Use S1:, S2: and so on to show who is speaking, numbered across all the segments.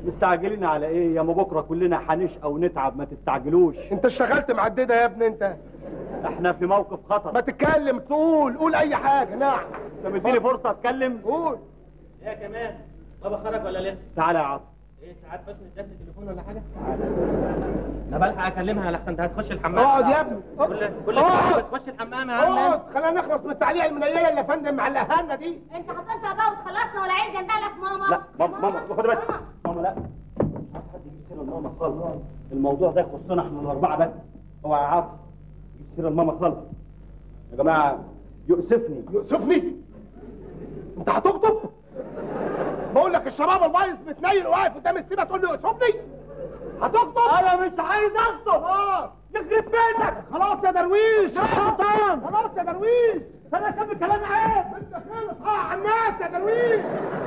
S1: مستعجلين على ايه يا ما بكره كلنا هنشقى ونتعب ما تستعجلوش
S2: انت اشتغلت معدده يا ابني انت
S1: احنا في موقف خطر
S2: ما تتكلم تقول قول اي حاجه نعم
S1: انت مديني فرصه اتكلم
S2: قول
S3: ايه يا كمان بابا خرج ولا لسه
S1: تعالى يا عاطف
S3: ايه ساعات بس ادتني تليفون ولا حاجه انا بلحق اكلمها لحسن انت هتخش الحمام
S2: اقعد يا ابني
S3: كل كل
S2: اقعد.
S3: بتخش الحمام يا عم
S2: اقعد خلينا نخلص من التعليق المنيله اللي يا فندم معلقها دي
S4: انت هتنفع بقى وتخلصنا ولا عايز لك ماما
S1: لا ماما ماما خد بالك ماما لا مش عايز حد يجيب سيره لماما خالص الموضوع ده يخصنا احنا الاربعه بس هو يا عاطف يجيب سيره لماما خالص يا جماعه يؤسفني
S2: يؤسفني انت هتخطب بقول لك الشباب البايظ متنيل واقف قدام السيبه تقول لي يؤسفني هتخطب
S1: انا مش عايز اخطب
S2: خلاص
S1: يخرب بيتك
S2: خلاص يا درويش
S1: يا سلطان
S2: خلاص يا درويش
S1: انا كمل كلامي عيب
S2: انت خلص اه على الناس يا درويش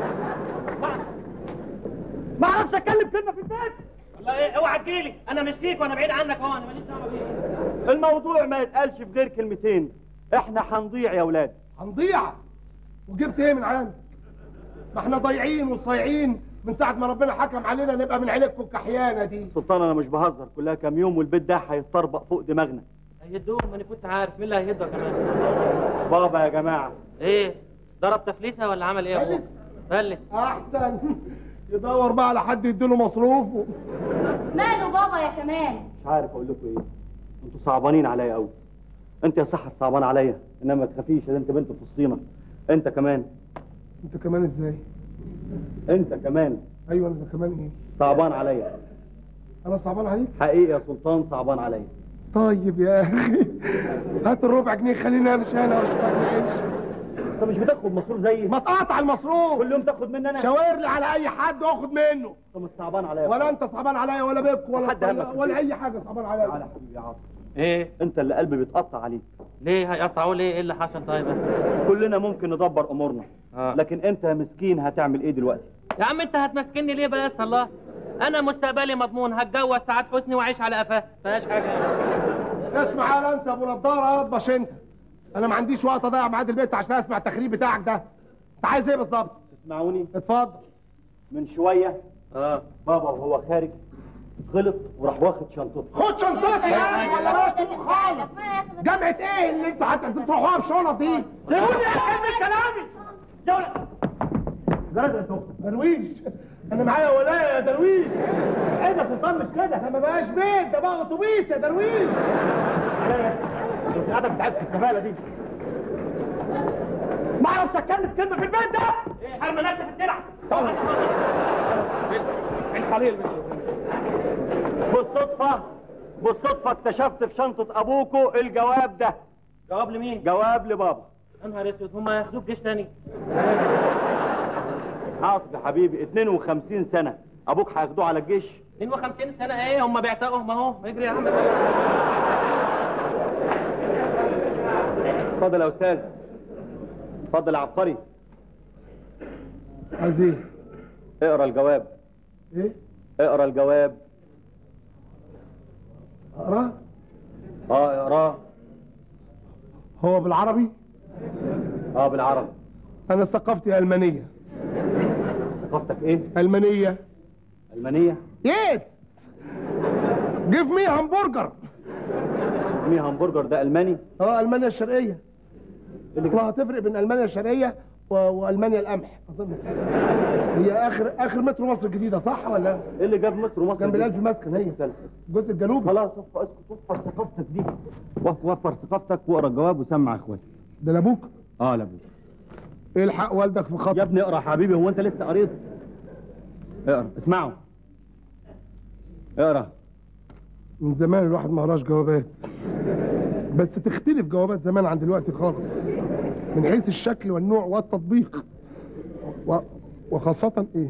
S1: ما اعرفش اتكلم كلمه في البيت
S3: والله ايه اوعى تجيلي انا مش فيك وانا بعيد عنك اهو انا ماليش دعوه بيك
S1: الموضوع ما يتقالش في غير كلمتين احنا هنضيع يا اولاد
S2: هنضيع وجبت ايه من عندك ما احنا ضايعين وصايعين من ساعه ما ربنا حكم علينا نبقى من عيلتكم الكحيانه دي
S1: سلطان انا مش بهزر كلها كام يوم والبيت ده هيتطربق فوق دماغنا
S3: هيدوهم انا كنت عارف مين اللي هيهده كمان
S1: بابا يا جماعه
S3: ايه ضرب تفليسه ولا عمل ايه يا ابوه فلس
S2: احسن يدور بقى على حد يديله مصروفه
S4: ماله بابا يا كمان
S1: مش عارف اقول لكم ايه انتوا صعبانين عليا قوي انت يا سحر صعبان عليا انما ما تخافيش ده انت بنت فلسطينه انت كمان
S2: انت كمان ازاي
S1: انت كمان
S2: ايوه انا كمان ايه
S1: صعبان عليا
S2: انا صعبان عليك
S1: حقيقي يا سلطان صعبان عليا
S2: طيب يا اخي هات الربع جنيه خليني امشي انا واشوف عيش
S1: انت مش بتاخد مصروف زيي
S2: ما تقاطع المصروف
S1: كل يوم تاخد مني انا
S2: شاور لي على اي حد واخد منه
S1: انت مش صعبان عليا
S2: ولا انت صعبان عليا ولا بيك ولا
S1: حد همك في
S2: ولا
S1: البيت.
S2: اي حاجه صعبان
S1: تعالى
S2: عليا
S1: يا حبيبي يا عاطف
S3: ايه
S1: انت اللي قلبي بيتقطع عليك
S3: ليه هيقطعوا ليه ايه اللي حصل طيب
S1: كلنا ممكن ندبر امورنا
S3: آه.
S1: لكن انت يا مسكين هتعمل ايه دلوقتي
S3: يا عم انت هتمسكني ليه بس الله انا مستقبلي مضمون هتجوز سعاد حسني واعيش على قفاه فيهاش حاجه
S2: اسمع يا انت ابو نضاره اطبش انت انا ما عنديش وقت اضيع ميعاد البيت عشان اسمع التخريب بتاعك ده انت عايز ايه بالظبط
S1: تسمعوني
S2: اتفضل
S1: من شويه
S3: اه
S1: بابا وهو خارج غلط وراح واخد شنطته
S2: خد شنطتك يا اخي ولا بلاش تروح خالص جامعه ايه اللي انتوا هتروحوها بشنط دي سيبوني اكمل كلامي
S1: جرد انت
S2: درويش انا معايا ولايه يا درويش
S1: ايه ده سلطان مش كده
S2: ده ما بقاش بيت ده بقى اتوبيس يا درويش
S1: القعده بتاعتك الزباله دي ما اعرفش اتكلم كلمه في البيت ده
S3: ايه حرم نفسك في الدرع
S1: الحليل بالصدفه بالصدفه اكتشفت في شنطه ابوكو الجواب ده
S3: جواب لمين
S1: جواب لبابا
S3: يا نهار اسود هم هياخدوك جيش تاني
S1: عاطف يا حبيبي 52 سنه ابوك هياخدوه على الجيش
S3: 52 سنه ايه هم بيعتقوا ما هو اجري يا عم
S1: اتفضل يا استاذ اتفضل يا عبقري
S2: عايز ايه؟
S1: اقرا الجواب
S2: ايه؟
S1: اقرا الجواب
S2: اقرا
S1: اه اقراه
S2: هو بالعربي
S1: اه بالعربي
S2: انا ثقافتي المانيه
S1: ثقافتك ايه
S2: المانيه
S1: المانيه
S2: يس جيف مي همبرجر
S1: مي همبرجر ده الماني
S2: اه المانيا الشرقيه اصلها تفرق بين المانيا الشرقيه و... والمانيا القمح اظن هي اخر اخر مترو مصر الجديده صح ولا
S1: ايه اللي جاب مترو مصر
S2: جنب
S1: دي؟
S2: الالف مسكن هي الجزء الجنوبي
S1: خلاص وفر اسكت وفر ثقافتك دي وف- وفر ثقافتك واقرا الجواب وسمع اخواتك
S2: ده لابوك
S1: اه لابوك
S2: الحق والدك في
S1: يا
S2: خط
S1: ابني اقرا يا حبيبي هو انت لسه قريت اقرا اسمعوا اقرا
S2: من زمان الواحد ما قراش جوابات بس تختلف جوابات زمان عن دلوقتي خالص من حيث الشكل والنوع والتطبيق و... وخاصة ايه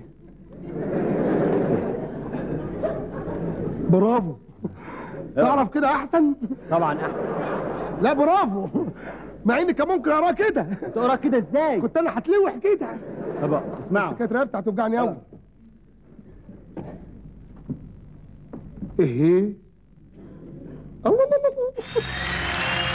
S2: برافو تعرف كده احسن
S1: طبعا احسن
S2: لا برافو مع اني كان ممكن اقراه كده
S1: تقرا كده ازاي
S2: كنت انا هتلوح كده
S1: طب اسمعوا
S2: بس كانت رقبتي هتوجعني قوي ايه الله الله الله الله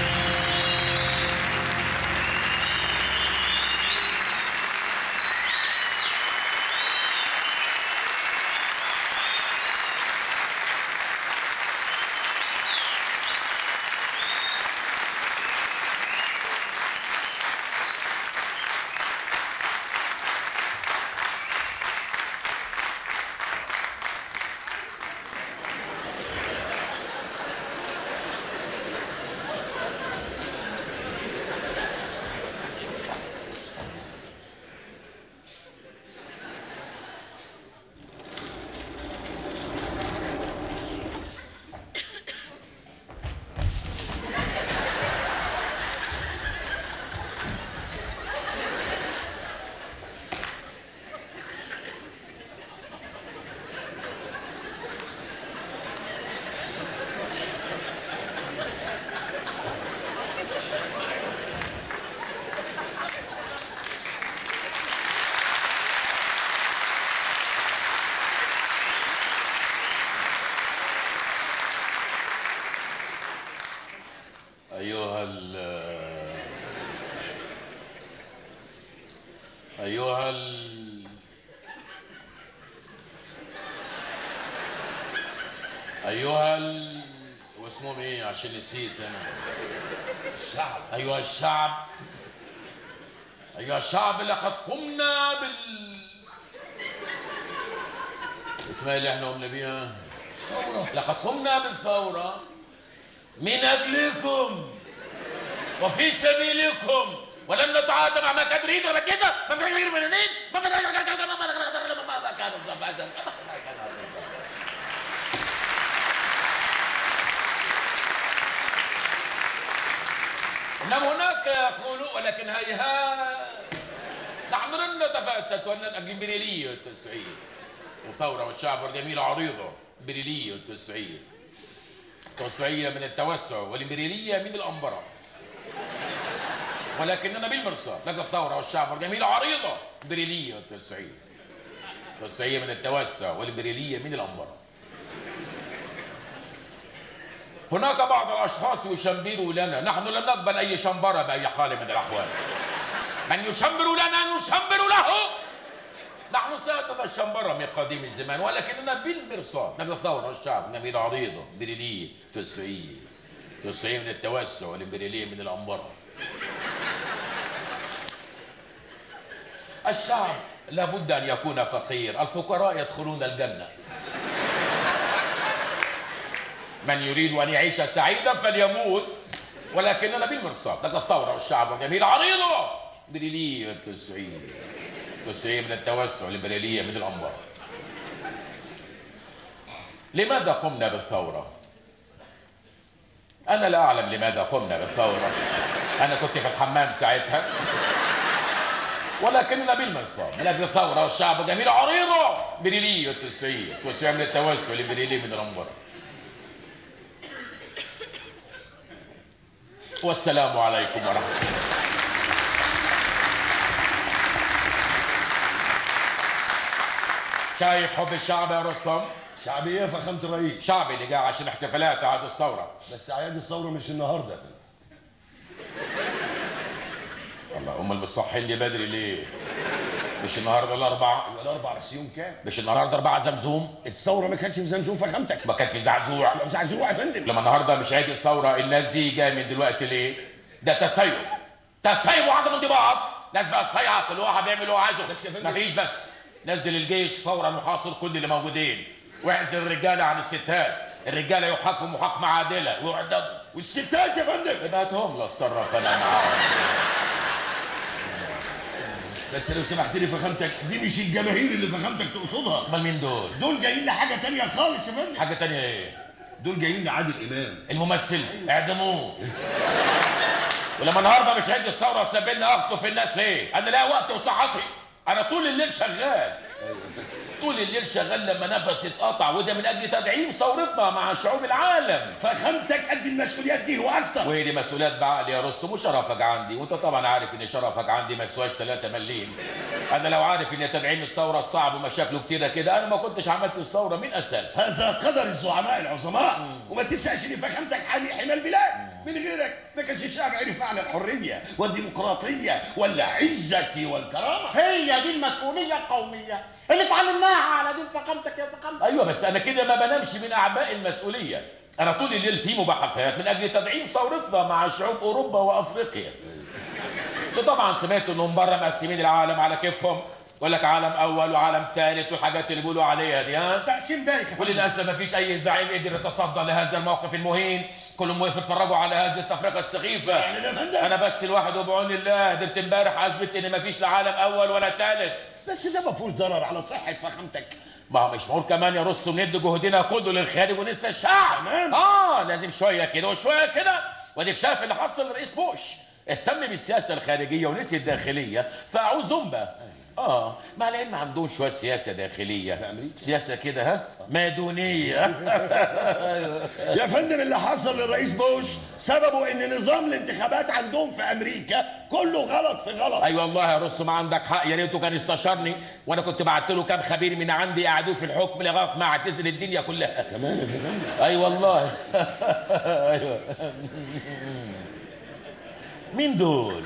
S5: ايها ال... واسمهم ايه عشان نسيت انا الشعب ايها الشعب ايها الشعب لقد قمنا بال اسمها اللي احنا قمنا بيها
S6: ثورة
S5: لقد قمنا بالثورة من أجلكم وفي سبيلكم ولن نتعاطى مع ما كان يريد ولا كده ما كان يريد من منين ما كان ما كان إنما هناك يقول ولكن هيهات نحن لن نتفتت ولن الإمبريالية التسعية وثورة والشعب والجميلة عريضة إمبريالية التسعية التوسعية من التوسع والإمبريالية من الأنبرة ولكننا بالمرصاد لك الثورة والشعب والجميلة عريضة إمبريالية التوسعية التوسعية من التوسع والإمبريالية من الأنبرة هناك بعض الأشخاص يشمروا لنا نحن لن نقبل أي شمبرة بأي حال من الأحوال من يشمر لنا نشمر له نحن سادة الشمبرة من قديم الزمان ولكننا بالمرصاد نبي الثورة والشعب نبي العريضة بريلية تسعية تسعية من التوسع والإمبريالية من الأنبرة الشعب لابد أن يكون فقير الفقراء يدخلون الجنة من يريد أن يعيش سعيدا فليموت ولكننا بالمرصاد لك الثورة والشعب والجميل عريضة بريلية تسعية تسعية من التوسع الإمبريالية من الأنبار لماذا قمنا بالثورة؟ أنا لا أعلم لماذا قمنا بالثورة أنا كنت في الحمام ساعتها ولكننا بالمرصاد من أجل الثورة والشعب الجميل عريضة بريلية تسعية تسعية من التوسع الإمبريالية من الأنبار والسلام عليكم ورحمة الله شايف حب الشعب يا رستم
S6: شعبية فخامة الرئيس
S5: شعبي اللي جاي عشان احتفالات عيد الثورة
S6: بس أعياد الثورة مش النهاردة يا فندم
S5: الله امال مصحين لي بدري ليه مش النهارده الاربعاء
S6: يبقى الأربع سيوم كام؟
S5: مش النهارده اربعة زمزوم
S6: الثورة ما كانتش في زمزم فخامتك
S5: ما كان في زعزوع
S6: لو زعزوع يا فندم
S5: لما النهارده مش عيد الثورة الناس دي جايه من دلوقتي ليه ده تسيب تسيب وعدم انضباط ناس بقى صيعة كل واحد بيعمل اللي هو عايزه
S6: بس يا فندم-
S5: مفيش بس نزل الجيش فورا وحاصر كل اللي موجودين واعزل الرجاله عن الستات الرجاله يحاكموا محاكمه عادله ويعدموا
S6: والستات يا فندم
S5: يبقى هاتهم لا اتصرف انا معاهم
S6: بس لو سمحت لي فخامتك دي مش الجماهير اللي فخامتك تقصدها
S5: امال مين دول
S6: دول جايين لحاجة تانية خالص يا فندم
S5: حاجه تانية ايه
S6: دول جايين لعادل إمام
S5: الممثل اعدموه ولما النهارده مش عيد الثوره سابلنا اخطف الناس ليه؟ انا لا وقت وصحتي انا طول الليل شغال طول الليل شغال لما نفسي اتقطع وده من اجل تدعيم ثورتنا مع شعوب العالم
S6: فخامتك قد المسؤوليات دي واكتر
S5: وهي دي مسؤوليات بعقل يا رستم وشرفك عندي وانت طبعا عارف ان شرفك عندي ما يسواش 3 مليم انا لو عارف ان تدعيم الثوره صعب ومشاكله كتيره كده انا ما كنتش عملت الثوره من اساسها
S6: هذا قدر الزعماء العظماء وما تنساش ان فخامتك حامي حمى البلاد من غيرك ما كانش الشعب عرف معنى الحريه والديمقراطيه والعزه والكرامه
S7: هي دي المسؤولية القومية اللي اتعلمناها على دين فخامتك يا فخامتك
S5: ايوه بس انا كده ما بنامش من اعباء المسؤوليه انا طول الليل في مباحثات من اجل تدعيم ثورتنا مع شعوب اوروبا وافريقيا انتوا طبعا سمعتوا انهم بره مقسمين العالم على كيفهم يقول لك عالم اول وعالم ثالث والحاجات اللي بيقولوا عليها دي ها
S7: تقسيم بايخ يا فندم.
S5: وللاسف ما فيش اي زعيم قدر يتصدى لهذا الموقف المهين كلهم وقفوا يتفرجوا على هذه التفرقه السخيفه
S6: يعني ده فندم.
S5: انا بس الواحد وبعون الله قدرت امبارح اثبت ان ما فيش لا عالم اول ولا ثالث
S6: بس ده ما فيهوش ضرر على صحه فخامتك
S5: ما هو مش معقول كمان يا رستم ندي جهدنا كله للخارج وننسى الشعب
S6: تمام.
S5: اه لازم شويه كده وشويه كده واديك شايف اللي حصل للرئيس بوش اهتم بالسياسه الخارجيه ونسي الداخليه فاعوذ زومبا اه مع العلم عندهم شويه سياسه داخليه
S6: في أمريكا.
S5: سياسه كده ها مادونيه
S6: يا فندم اللي حصل للرئيس بوش سببه ان نظام الانتخابات عندهم في امريكا كله غلط في غلط
S5: ايوه والله يا رستم عندك حق يا ريته كان استشارني وانا كنت بعت له كام خبير من عندي قعدوه في الحكم لغايه ما اعتزل الدنيا كلها
S6: كمان يا فندم
S5: اي والله ايوه مين دول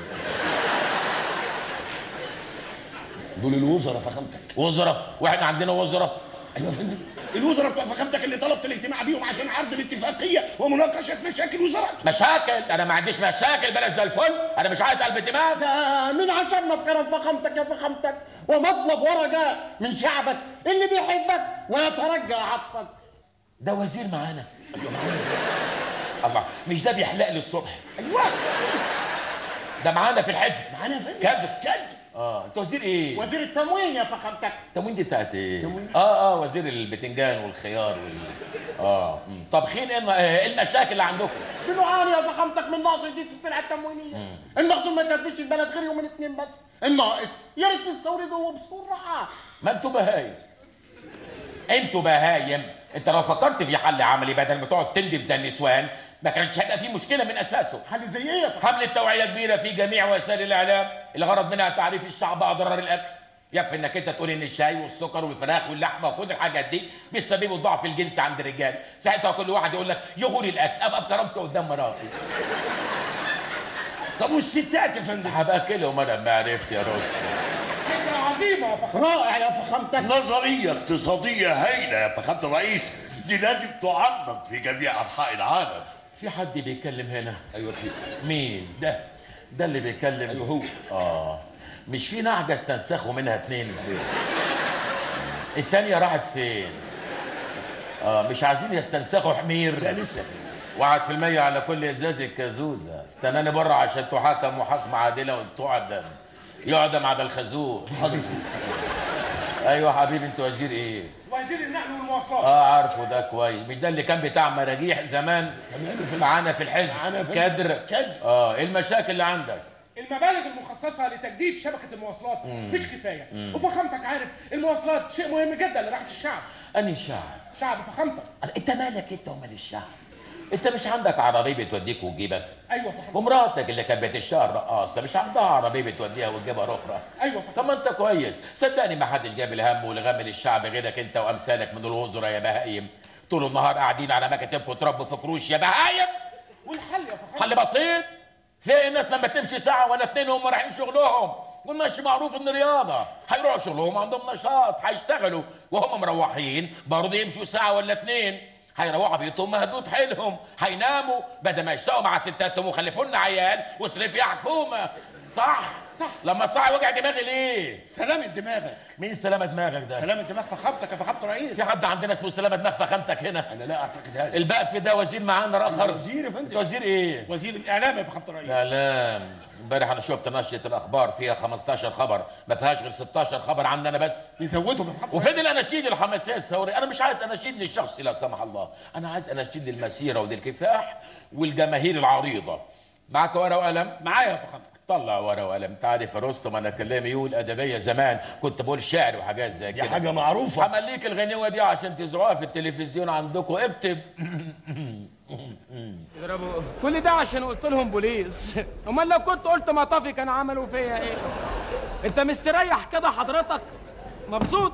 S6: دول الوزراء فخامتك
S5: وزراء واحنا عندنا وزراء
S6: ايوه يا فندم الوزراء بتوع فخامتك اللي طلبت الاجتماع بيهم عشان عرض الاتفاقيه ومناقشه مشاكل وزارتهم
S5: مشاكل انا ما عنديش مشاكل بلاش زي الفل انا مش عايز قلب دماغ
S7: ده من عشرنا بكرم فخامتك يا فخامتك ومطلب ورجاء من شعبك اللي بيحبك ويترجى عطفك
S5: ده وزير معانا ايوه معانا الله مش ده بيحلق لي الصبح
S6: ايوه
S5: ده معانا في الحزب
S6: معانا يا فندم
S5: كذب
S6: كذب
S5: اه انت وزير ايه
S7: وزير التموين يا فخامتك
S5: التموين دي بتاعت ايه
S6: تموين؟
S5: اه اه وزير البتنجان والخيار وال اه مم. طبخين ايه الم- آه، إيه المشاكل اللي عندكم
S7: بنعاني يا فخامتك من نقص جديد في السلع التموينيه المخزون ما يكفيش البلد غير يومين اتنين بس الناقص يا ريت تستورده بسرعه
S5: ما انتوا بهايم انتوا بهايم انت لو فكرت في حل عملي بدل ما تقعد تندب زي النسوان ما كانش هيبقى في مشكله من اساسه
S7: حل زي ايه يا فخامتك
S5: حملة توعية كبيرة في جميع وسائل الإعلام الغرض منها تعريف الشعب بأضرار الأكل يكفي إنك أنت تقول إن الشاي والسكر والفراخ واللحمة وكل الحاجات دي بيسببوا ضعف الجنس عند الرجال ساعتها كل واحد يقول لك يغور الأكل أبقى بكرامته قدام مراتي
S6: طب والستات يا فندم
S5: هباكلهم أنا ما عرفت يا رستم
S7: فكره عظيمه يا فخامتك رائع يا فخامتك
S8: نظرية اقتصادية هايلة يا فخامة الرئيس دي لازم تعمم في جميع أنحاء العالم
S5: في حد بيتكلم هنا
S6: ايوه في
S5: مين
S6: ده
S5: ده اللي بيتكلم
S6: ايوه هو
S5: آه مش في نعجة استنسخوا منها اتنين التانية راحت فين آه مش عايزين يستنسخوا حمير
S6: لا لسه في
S5: واحد في المية على كل ازازة كازوزة استناني بره عشان تحاكم محاكمة عادلة وتعدم يعدم على الخازوق
S6: حاضر
S5: ايوه حبيبي انت وزير ايه
S7: وزير النقل والمواصلات
S5: اه عارفه ده كويس مش ده اللي كان بتاع مراجيح زمان
S6: تمام يا فندم.
S5: معانا في الحزب
S6: معانا يا فندم.
S5: كدر
S6: كدر.
S5: اه ايه المشاكل اللي عندك
S9: المبالغ المخصصة لتجديد شبكة المواصلات مش كفاية وفخامتك عارف المواصلات شيء مهم جدا لراحة الشعب
S5: انهي شعب
S9: شعب فخامتك
S5: انت مالك انت ومال الشعب انت مش عندك عربيه بتوديك وتجيبك
S9: ايوه فخامتك
S5: ومراتك اللي كانت بتشتغل رقاصه مش عندها عربيه بتوديها وتجيبها اخرى
S9: ايوه فخامتك
S5: طب ما انت كويس صدقني ما حدش جاب الهم والغم للشعب غيرك انت وامثالك من الوزراء يا بهايم طول النهار قاعدين على مكاتبكم تربوا في كروش يا بهايم
S9: والحل يا فخامتك
S5: حل بسيط في الناس لما تمشي ساعه ولا اتنين هم رايحين شغلهم والمشي معروف ان رياضه هيروحوا شغلهم عندهم نشاط هيشتغلوا وهم مروحين برضه يمشوا ساعه ولا اتنين هيروحوا بيوتهم مهدود حيلهم هيناموا بدل ما يشتغلوا مع ستاتهم وخلفوا لنا عيال واصرف يا حكومه صح
S9: صح.
S5: لما صح وجع دماغي ليه
S7: سلامة دماغك
S5: مين سلامة دماغك ده
S7: سلامة دماغ فخامتك يا فخامة الرئيس
S5: في حد عندنا اسمه سلامة دماغ فخامتك هنا
S6: انا لا اعتقد هذا
S5: البقف ده وزير معانا اخر
S6: وزير يا فندم.
S5: انت وزير ايه
S7: وزير الاعلام يا فخامة الرئيس
S5: كلام امبارح انا شفت نشرة الاخبار فيها 15 خبر ما فيهاش غير 16 خبر عني انا بس
S7: نزودهم يا فخامة
S5: وفين الاناشيد الحماسيه الثوريه انا مش عايز اناشيد للشخص لا سمح الله انا عايز اناشيد للمسيره وللكفاح والجماهير العريضه معاك ورقه وقلم
S7: معايا يا فخامتك
S5: طلع ورقه وقلم انت عارف يا رستم انا كلامي يقول ادبيه زمان كنت بقول شعر وحاجات زي
S6: دي
S5: كده
S6: حاجه معروفه
S5: همليك الغنيوه دي عشان تزرعوها في التلفزيون عندكم اكتب
S10: يضربوا كل ده عشان قلت لهم بوليس امال لو كنت قلت مطافي كان عملوا فيا ايه انت مستريح كده حضرتك مبسوط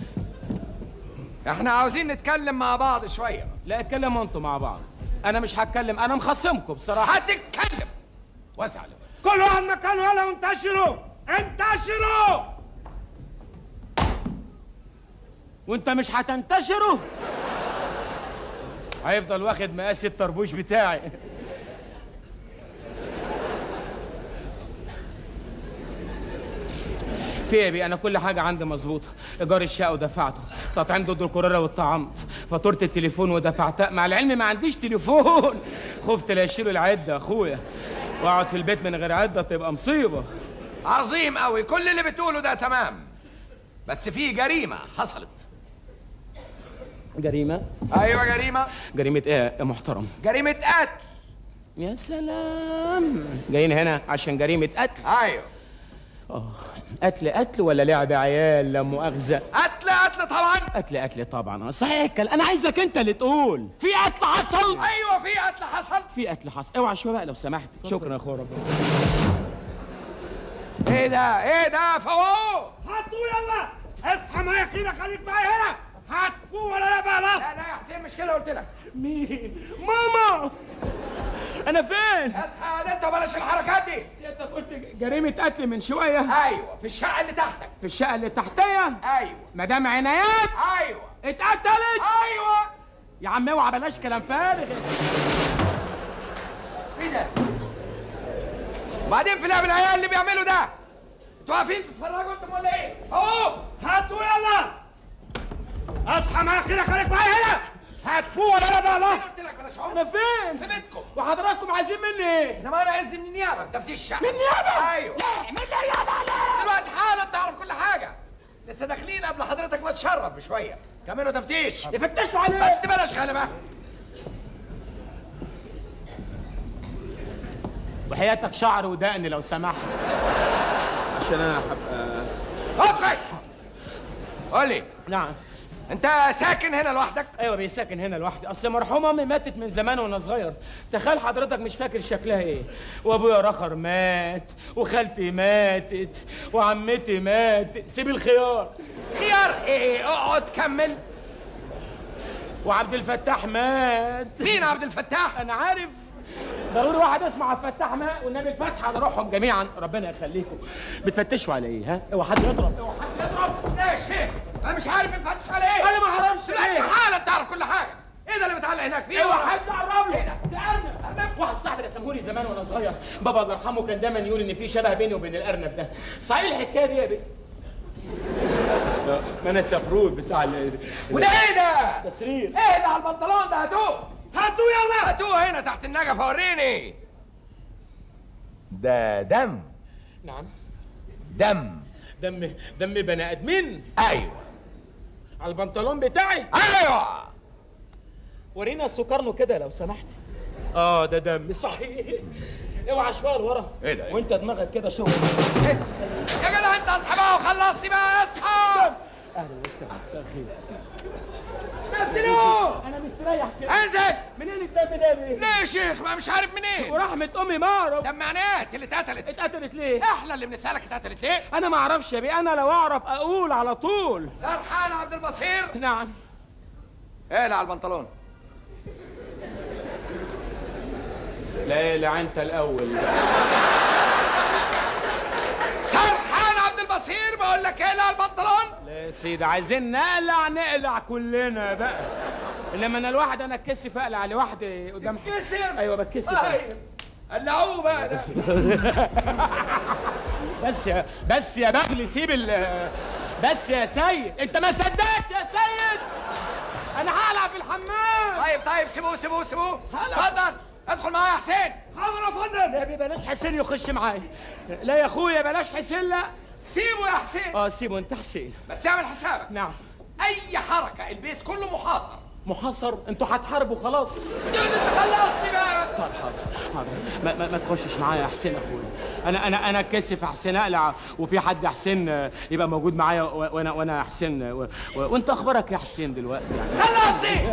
S11: احنا عاوزين نتكلم مع بعض شويه
S10: لا اتكلموا انتوا مع بعض انا مش هتكلم انا مخصمكم بصراحه
S11: هتتكلم واسع له
S7: كل واحد مكانه يلا وانتشروا انتشروا
S10: وانت مش هتنتشروا هيفضل واخد مقاس الطربوش بتاعي في ايه بيه انا كل حاجه عندي مظبوطه ايجار الشقه ودفعته تطعيم ضد الكورونا والطعام فاتوره التليفون ودفعتها مع العلم ما عنديش تليفون خفت لا يشيلوا العده اخويا واقعد في البيت من غير عده تبقى مصيبه
S11: عظيم قوي كل اللي بتقوله ده تمام بس في جريمه حصلت
S10: جريمه
S11: ايوه جريمه
S10: جريمه ايه يا محترم
S11: جريمه قتل
S10: يا سلام جايين هنا عشان جريمه قتل
S11: ايوه
S10: قتل قتل ولا لعب عيال لا مؤاخذه
S11: قتل قتل طبعا
S10: قتل قتل طبعا صحيح الكلام انا عايزك انت اللي تقول في قتل حصل
S11: ايوه في قتل حصل
S10: في قتل حصل اوعى شويه بقى لو سمحت شكرا يا اخويا ربنا
S11: ايه ده ايه ده فوق
S7: هاتوا يلا اصحى ما يخينا خليك معايا هنا هتفوق ولا لا بقى لا
S11: لا لا يا حسين مش كده قلت لك
S10: مين ماما انا فين
S11: اصحى ده انت بلاش الحركات دي
S10: انت قلت جريمه قتل من شويه
S11: ايوه في الشقه اللي تحتك
S10: في الشقه اللي تحتيه
S11: ايوه
S10: مدام عنايات
S11: ايوه
S10: انت يا عم اوعى بلاش كلام فارغ
S11: ايه ده؟ وبعدين في لعب العيال اللي بيعملوا ده انتوا واقفين تتفرجوا انتم ولا ايه؟ اهو
S7: هاتوا يلا اصحى ما خيرك عليك معايا هنا هتفوق ولا لا بقى الله
S11: قلت لك بلاش عمر
S10: انا فين؟
S11: في بيتكم
S10: وحضراتكم عايزين مني ايه؟
S11: انما انا اذن من النيابه تفتيش الشعب
S10: من النيابة؟
S11: ايوه
S10: لا من النيابة لا
S11: دلوقتي حالا تعرف كل حاجه لسه داخلين قبل حضرتك ما تشرب بشويه كملوا تفتيش
S10: يفتشوا عليه
S11: بس بلاش غلبه
S10: وحياتك شعر ودقن لو سمحت عشان انا هبقى
S11: اقف قول لي
S10: نعم
S11: انت ساكن هنا لوحدك
S10: ايوه بيساكن هنا لوحدي اصل مرحومه امي ماتت من زمان وانا صغير تخيل حضرتك مش فاكر شكلها ايه وابويا رخر مات وخالتي ماتت وعمتي ماتت سيب الخيار
S11: خيار ايه اقعد كمل
S10: وعبد الفتاح مات
S11: مين عبد الفتاح
S10: انا عارف ضروري واحد اسمه عبد الفتاح مات والنبي الفتح على روحهم جميعا ربنا يخليكم بتفتشوا على ايه ها اوعى حد يضرب اوعى حد يضرب
S11: لا يا شيخ انا مش عارف بنفتش على ايه
S10: انا ما اعرفش
S11: دلوقتي
S10: ليه
S11: حالا تعرف كل حاجه ايه ده اللي متعلق هناك فيه
S10: اوعى حد يقرب له ده ارنب واحد صاحبي رسمهولي زمان وانا صغير بابا الله يرحمه كان دايما يقول ان في شبه بيني وبين الارنب ده صحيح الحكايه دي يا بنت ما انا سفرود بتاع ال
S11: وده ايه ده؟
S10: ده سرير
S11: ايه اللي على البنطلون ده هاتوه هاتوه يلا هاتوه هنا تحت النجفه وريني ده دم
S10: نعم
S11: دم
S10: دم دم بني ادمين
S11: ايوه
S10: على البنطلون بتاعي
S11: ايوه
S10: ورينا السكرنو كده لو سمحت اه ده دم صحيح اوعى شويه لورا
S11: ايه ده؟
S10: وانت دماغك كده شغل
S11: يا جدع انت اصحى بقى وخلصني بقى اصحى
S10: اهلا وسهلا مساء الخير
S11: نزلوه
S10: انا مستريح كده
S11: انزل
S10: منين الدم ده ليه؟
S11: ليه يا شيخ ما مش عارف منين
S10: ورحمة امي ما اعرف
S11: دم عنات اللي اتقتلت
S10: اتقتلت ليه؟
S11: احنا اللي بنسالك اتقتلت ليه
S10: انا ما اعرفش يا بيه انا لو اعرف اقول على طول
S11: سرحان عبد البصير
S10: نعم
S11: اقلع على البنطلون
S10: لا لا انت الاول
S11: سرحان عبد البصير بقول لك اقلع على البنطلون
S10: لا يا سيدي عايزين نقلع نقلع كلنا بقى انما انا الواحد انا اتكسف اقلع لوحدي قدام
S11: تتكسف؟
S10: ايوه بتكسف
S11: طيب قلعوه بقى ده
S10: بس يا بس يا بغلي سيب ال بس يا سيد انت ما صدقت يا سيد انا هقلع في الحمام
S11: طيب طيب سيبوه سيبوه سيبوه
S10: هلا.
S11: اتفضل ادخل معايا يا حسين
S10: حاضر يا فندم يا بيه بلاش حسين يخش معايا لا يا اخويا بلاش حسين لا
S11: سيبه يا حسين
S10: اه سيبه انت حسين
S11: بس اعمل حسابك
S10: نعم
S11: اي حركه البيت كله محاصر
S10: محاصر انتوا هتحاربوا خلاص
S11: انت خلصني بقى
S10: طب حاضر حاضر ما, ما, ما تخشش معايا يا حسين اخويا انا انا انا اتكسف يا حسين اقلع وفي حد يا حسين آه، يبقى موجود معايا و- وانا وانا يا حسين آه، و- و- وانت اخبارك يا حسين دلوقتي يعني
S11: خلصني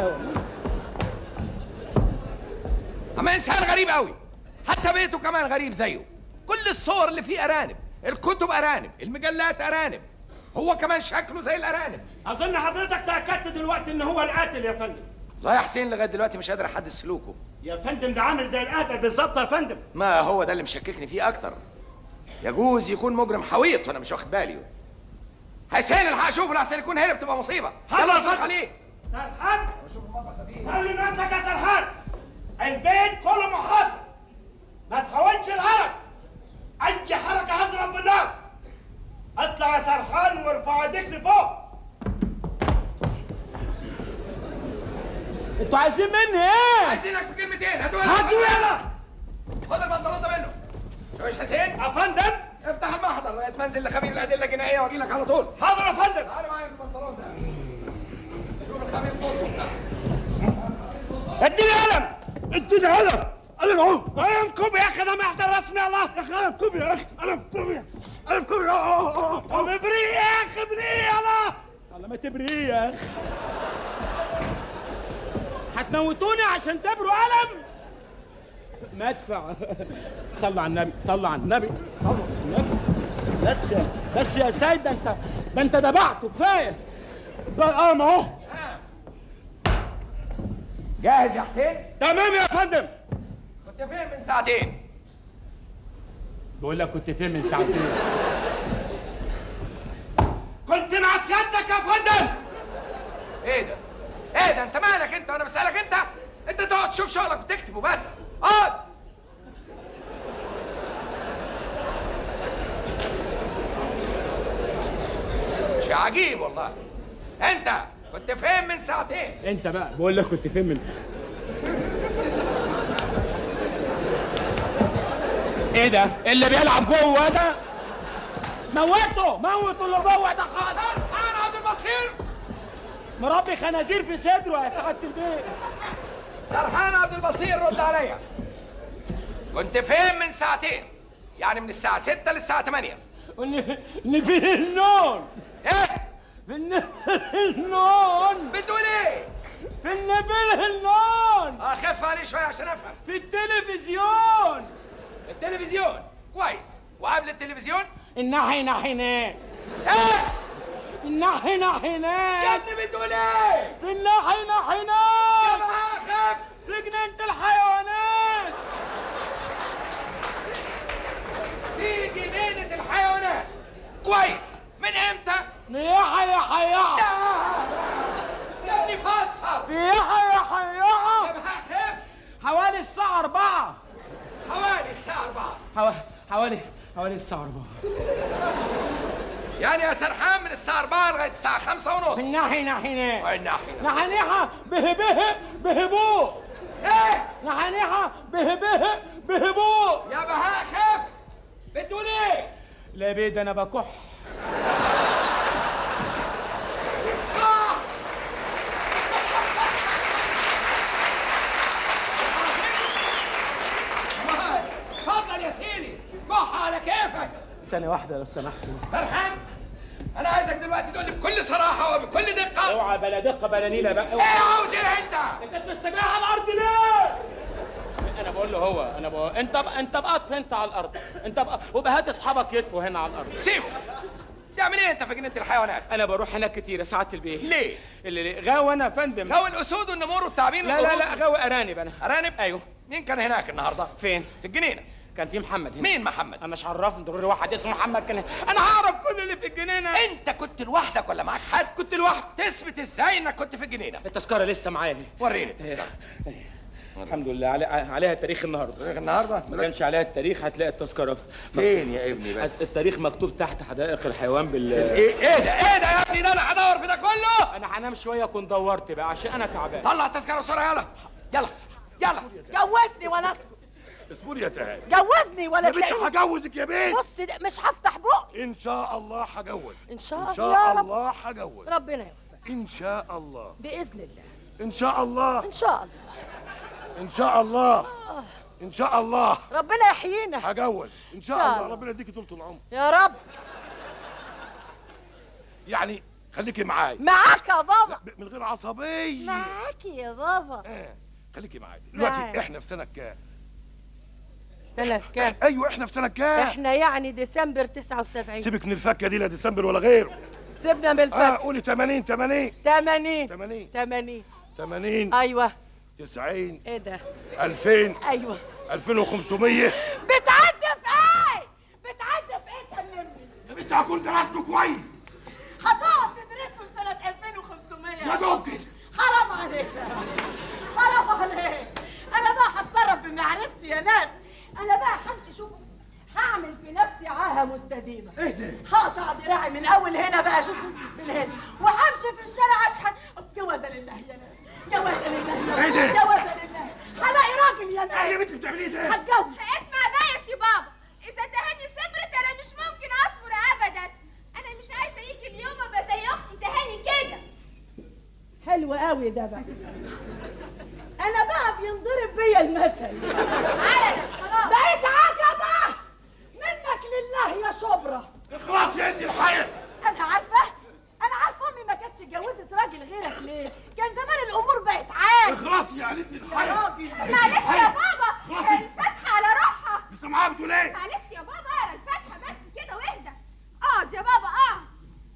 S11: اما انسان غريب قوي حتى بيته كمان غريب زيه كل الصور اللي فيه ارانب الكتب ارانب المجلات ارانب هو كمان شكله زي الارانب
S7: اظن حضرتك تاكدت دلوقتي ان هو القاتل يا فندم
S11: والله يا حسين لغايه دلوقتي مش قادر احدد سلوكه
S7: يا فندم ده عامل زي القاتل بالظبط يا فندم
S11: ما هو ده اللي مشككني فيه اكتر يجوز يكون مجرم حويط وانا مش واخد بالي حسين الحق اشوفه لحسين يكون هنا بتبقى مصيبه
S7: حاضر
S11: يلا
S7: يا
S11: صرخ
S7: فندم.
S11: عليه
S7: سرحان سلي نفسك يا سرحان البيت كله محاصر ما تحاولش الهرب اي حركه هضرب بالنار اطلع يا سرحان وارفع ايديك لفوق
S10: انتوا عايزين مني ايه؟
S11: عايزينك في كلمتين هاتوا
S7: هاتوا يلا
S11: خد البنطلون ده منه شوش حسين
S7: يا فندم
S11: افتح المحضر لغايه منزل لخبير الادله الجنائيه واجي لك على طول
S7: حاضر يا فندم
S11: تعالى معايا في البنطلون ده شوف الخبير بص ده
S7: اديني قلم اديني قلم قلم اهو قلم كوبي يا اخي ده محضر رسمي الله يا اخي قلم كوبي يا اخي قلم كوبي قلم كوبي طب ابريه يا اخي ابريه يلا
S10: الله ما تبريه يا اخي هتموتوني عشان تبروا قلم مدفع صلوا على النبي صلوا على النبي صلوا على النبي بس يا بس يا سيد ده انت ده انت ذبحته كفايه
S7: اه ما اهو
S11: جاهز يا حسين
S7: تمام يا فندم
S11: كنت فين من ساعتين
S10: بقول لك كنت فين من ساعتين
S7: كنت مع سيادتك يا فندم
S11: ايه ده ايه ده انت مالك انت وانا بسالك انت انت تقعد تشوف شغلك وتكتب وبس اقعد شيء عجيب والله انت كنت فين من ساعتين
S10: انت بقى بقول لك كنت فين من ايه ده اللي بيلعب جوه ده موته موته اللي جوه ده خالص
S11: انا عبد البصير
S10: مربي خنازير في صدره يا سعاده البيت
S11: سرحان عبد البصير رد عليا كنت فين من ساعتين يعني من الساعة 6 للساعة 8
S10: ان في النون
S11: ايه
S10: في النون
S11: بتقول ايه
S10: في النبيل النون
S11: اخف عليه شوية عشان افهم
S10: في التلفزيون
S11: التلفزيون كويس وقبل التلفزيون
S10: الناحي ناحينات
S11: ايه
S10: الناحي ناحينات
S11: يا ابني بتقول ايه
S10: في الناحي
S11: يا
S10: ناحينات
S11: بقى اخف
S10: في جنينة الحيوانات
S11: في جنينة الحيوانات كويس من امتى
S10: يحيى يحيى
S11: يا ابني فسر
S10: في يحيى
S11: يا
S10: يحيى
S11: بقى اخف
S10: حوالي الساعة أربعة
S11: حوالي الساعة 4
S10: حوا- حوالي حوالي الساعة أربعة
S11: يعني يا سرحان من الساعة 4 لغاية الساعة 5 ونص
S10: في الناحي ناحينات
S11: وين ناحية
S10: نحنيحة به به بهبوء
S11: ايه
S10: نحنيحة به به بهبوء
S11: يا بهاء خف بتقول ايه
S10: لا بيد أنا بكح
S11: آه. اتفضل يا سيدي كح على كيفك
S10: ثانية واحدة لو سمحت
S11: سرحان انا عايزك دلوقتي تقول لي بكل صراحه وبكل دقه
S10: اوعى بلا دقة بلا نيلة بقى
S11: ايه
S10: اوعى
S11: عاوز ايه انت
S10: انت تستجيع على الارض ليه؟ انا بقول له هو انا بقول انت ب... انت بقى انت على الارض انت بقى وبقى هات اصحابك يدفوا هنا على الارض
S11: سيبه تعمل ايه انت في جنينه الحيوانات
S10: انا بروح هناك كتير يا سعاده البيه
S11: ليه
S10: اللي ليه غاوي انا يا فندم
S11: غاوي الاسود والنمور والتعابين
S10: لا لا
S11: والقرود
S10: لا غاوي ارانب انا
S11: ارانب
S10: ايوه
S11: مين كان هناك النهارده
S10: فين
S11: في الجنينه
S10: كان في محمد هنا
S11: مين محمد
S10: انا مش عرفني ضروري واحد اسمه محمد كان هنا. انا هعرف كل اللي في الجنينه
S11: انت كنت لوحدك ولا معاك حد
S10: كنت لوحدي
S11: تثبت ازاي انك كنت في الجنينه
S10: التذكره لسه معايا اهي.
S11: وريني التذكره
S10: الحمد لله علي... عليها التاريخ النهارده
S11: تاريخ النهارده
S10: ما كانش عليها التاريخ هتلاقي التذكره
S11: فين يا ابني بس
S10: التاريخ مكتوب تحت حدائق الحيوان بال
S11: ايه ايه ده ايه ده يا ابني ده انا هدور في ده كله
S10: انا هنام شويه كنت دورت بقى عشان انا تعبان
S11: طلع التذكره بسرعه يلا يلا يلا
S12: جوزني ولا اسكت
S6: اصبري يا تهاني
S12: جوزني ولا
S6: يا بنت
S12: تلاقيني
S6: هجوزك يا بنت
S12: بص ده مش هفتح بقي
S6: ان شاء الله هجوز
S12: ان شاء
S6: ان
S12: الله
S6: شاء
S12: يا رب
S6: الله هجوز
S12: ربنا يوفقك
S6: ان شاء الله
S12: باذن الله
S6: ان شاء الله
S12: ان شاء الله
S6: ان شاء الله ان شاء الله
S12: ربنا يحيينا
S6: هجوز ان شاء
S12: شاء
S6: الله
S12: الله.
S6: ربنا يديكي طول العمر
S12: يا رب
S6: يعني خليكي معايا
S12: معاك يا بابا
S6: ب- من غير عصبيه
S12: معاكي يا بابا
S6: آه، خليكي معايا دلوقتي
S12: معاك.
S6: احنا في سنه كام
S12: سنة كام؟
S6: ايوه احنا في سنه كام
S12: احنا يعني ديسمبر 79
S6: سيبك من الفكه دي لا ديسمبر ولا غيره
S12: سيبنا من
S6: اه
S12: الفجر
S6: قولي 80 80
S12: 80
S6: 80
S12: 80
S6: 80
S12: ايوه
S6: 90
S12: ايه ده
S6: 2000
S12: ايوه
S6: 2500
S12: بتعدي في ايه بتعدي في ايه كلمني
S6: يا بنت هكون درسته كويس
S12: هتقعد تدرسه لسنة 2500
S6: يا دوب كده
S12: حرام عليك حرام عليك انا بقى هتصرف بمعرفتي يا ناس انا بقى همشي شوف هعمل في نفسي عاهه مستديمه
S6: ايه ده
S12: هقطع دراعي من اول هنا بقى شوف بالهنا وهمشي في الشارع اشحن جوازه لله يا ناس جوازه لله
S6: إيه ده؟
S12: جوازه لله هلاقي راجل يا
S6: ايه يا
S12: ناس
S6: بنت بتعمليه ده
S12: هتجوز
S4: اسمع بقى يا سي بابا اذا تهاني صبرت انا مش ممكن اصبر ابدا انا مش عايزه يجي اليوم ابقى زي اختي تهاني كده
S12: حلو قوي ده بقى انا بقى بينضرب بيا المثل
S4: علنا خلاص
S12: بقيت عجبه منك لله يا شبرا
S6: اخلصي يا انت الحياه
S12: انا عارفه انا عارفه امي ما كانتش اتجوزت راجل غيرك ليه كان زمان الامور بقت عادي
S6: اخلصي يا انت
S12: يا
S6: الحياه
S12: راجل
S4: معلش يا بابا
S6: خلاص.
S4: الفتحه على روحها
S6: مش سامعاها بتقول ايه
S4: معلش يا بابا اقرا الفاتحه بس كده واهدى اقعد يا بابا اقعد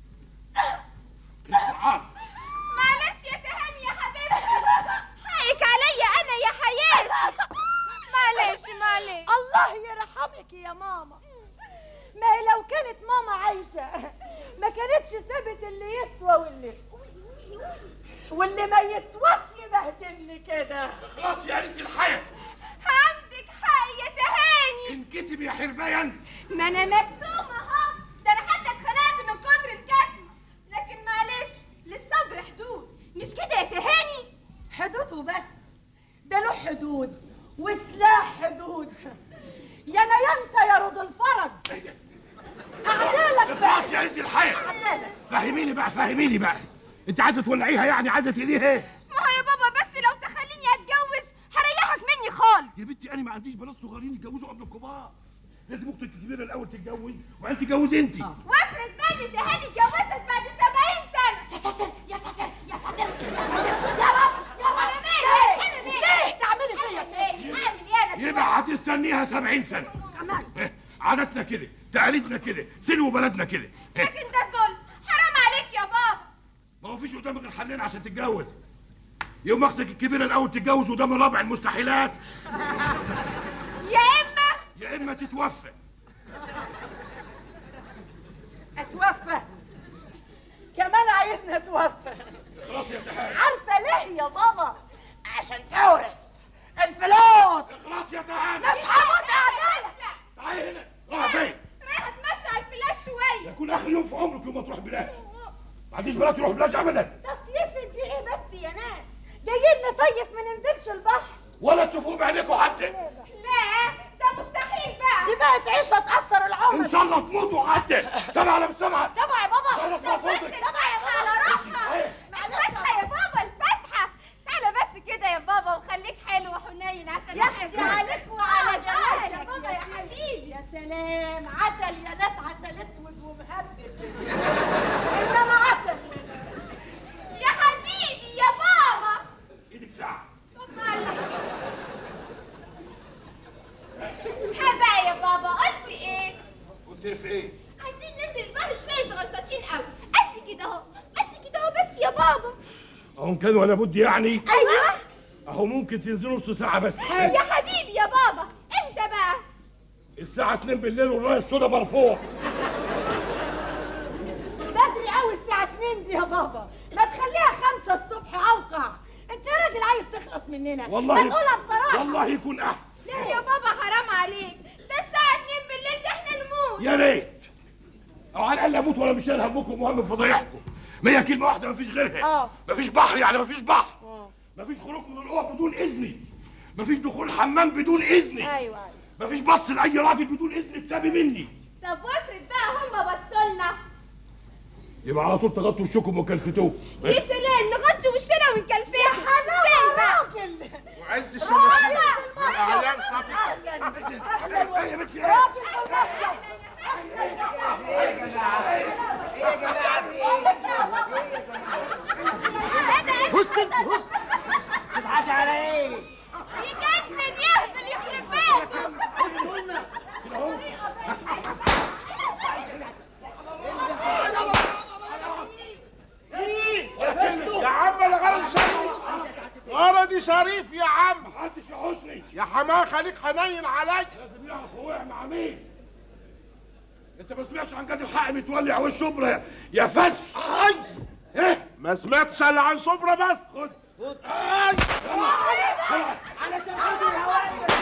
S6: مش عارف
S4: معلش يا تهاني يا حبيبتي حقك عليا انا يا حياتي معلش معلش
S12: الله يرحمك يا ماما ما هي لو كانت ماما عايشة ما كانتش سابت اللي يسوى واللي واللي ما يسواش مبهدلني كده
S6: خلاص يا قلة الحياة
S4: عندك حق يا تهاني
S6: انكتب يا حرباية انت
S4: ما انا مكتومه اهو ده انا حتى اتخنقت من كتر الكتم لكن معلش للصبر حدود مش كده يا تهاني
S12: حدود وبس ده له حدود وسلاح حدود يا انا يا انت يا رود الفرج اعدالك
S6: خلاص يا قلة الحياة
S12: اعدالك
S6: فهميني بقى فهميني بقى انت عايزة تولعيها يعني عايزة تقليها ايه؟
S4: ما هو يا بابا بس لو تخليني اتجوز هريحك مني خالص
S6: يا بنتي انا ما عنديش بنات صغيرين يتجوزوا قبل الكبار لازم اختك الكبيره الاول تتجوز وبعدين تتجوزي انت
S4: وافرض بقى ان تهاني اتجوزت بعد 70 سنه يا ساتر يا ساتر يا ساتر يا رب يا رب انا مالي انا مالي
S12: ليه تعملي فيا كده
S4: اعمل ايه انا
S6: يبقى هتستنيها 70 سنه
S12: كمان
S6: إيه، عاداتنا كده تقاليدنا كده سلو بلدنا كده إيه،
S4: لكن ده ظلم حرام عليك يا بابا
S6: ما هو فيش قدامك غير حلين عشان تتجوز يوم اختك الكبيره الاول تتجوز وده من رابع المستحيلات
S4: يا اما
S6: يا اما تتوفى
S12: اتوفى كمان عايزني اتوفى
S6: خلاص يا تهاني
S12: عارفه ليه يا بابا عشان تورث الفلوس
S6: خلاص يا تهاني
S12: مش هموت اعدالك
S6: تعالي هنا راح فين
S4: رايحه اتمشى على الفلاش شويه
S6: يكون اخر يوم في عمرك يوم ما تروح بلاش ما عنديش بنات تروح بلاش ابدا
S12: تصيف دي ايه بس يا ناس جايين نصيف ما ننزلش البحر
S6: ولا تشوفوه بعينيكوا حتى
S4: لا ده مستحيل بقى
S12: دي بقت عيشه تاثر العمر
S6: ان شاء الله تموتوا حتى سامع ولا مش سامعه
S12: سبع يا بابا
S6: صرف مع صوتك.
S4: سبع يا بابا على روحها الفتحه يا بابا الفتحه تعالى بس كده يا بابا وخليك حلو وحنين عشان
S12: يا اختي عليك وعلى جمالك
S4: يا بابا يا حبيبي
S12: يا سلام عسل يا ناس عسل اسود ومهبل انما عسل
S4: يا حبيبي يا بابا
S6: ايدك ساعه
S4: ها بقى يا بابا قلت ايه
S6: قلت في ايه
S4: عايزين ننزل البحر شويه صغنطاطين قوي قد كده اهو قد كده اهو بس يا بابا
S6: اهو كان ولا بد يعني
S4: ايوه
S6: اهو ممكن تنزلوا نص ساعه بس
S4: يا حبيبي يا بابا امتى بقى
S6: الساعه 2 بالليل والرايه السودا مرفوع
S12: بدري قوي الساعه 2 دي يا بابا ما تخليها 5 الصبح اوقع انت يا راجل عايز تخلص مننا
S6: والله
S12: ما تقولها بصراحه
S6: والله يكون احسن
S4: ليه يا بابا حرام عليك ده الساعه 2 بالليل ده احنا نموت
S6: يا ريت او على الاقل اموت وانا مش شايل همكم وهم فضايحكم ما هي كلمه واحده مفيش غيرها
S12: اه
S6: مفيش بحر يعني مفيش بحر مفيش خروج من الاوضه بدون اذني مفيش دخول حمام بدون اذني
S12: ايوه ايوه
S6: مفيش بص لاي راجل بدون اذن كتابي مني
S4: طب وافرض بقى هم بصوا لنا
S6: يبقى على طول تغطوا وشكم وكلفتوه
S4: يا سلام نغطي وشنا ونكلفها يا
S12: حلاوه يا راجل
S13: وعز
S4: الشماسين
S13: والاعيان صافي
S6: ايه يا بنت في ايه؟
S7: تضحكي على ايه؟
S4: يجنن يهبل يخرب بيته
S13: يا عم انا غرض شريف غرضي شريف يا عم
S6: محدش يحوشني
S13: يا حماه خليك حنين عليا
S6: لازم يعرف هو وقع مع مين انت ما سمعتش عن جد الحق متولع وش شبرا يا فش
S13: اي
S6: ايه
S13: ما سمعتش الا عن صبرا بس
S6: خد
S13: خد اي
S7: علشان خاطر الهواء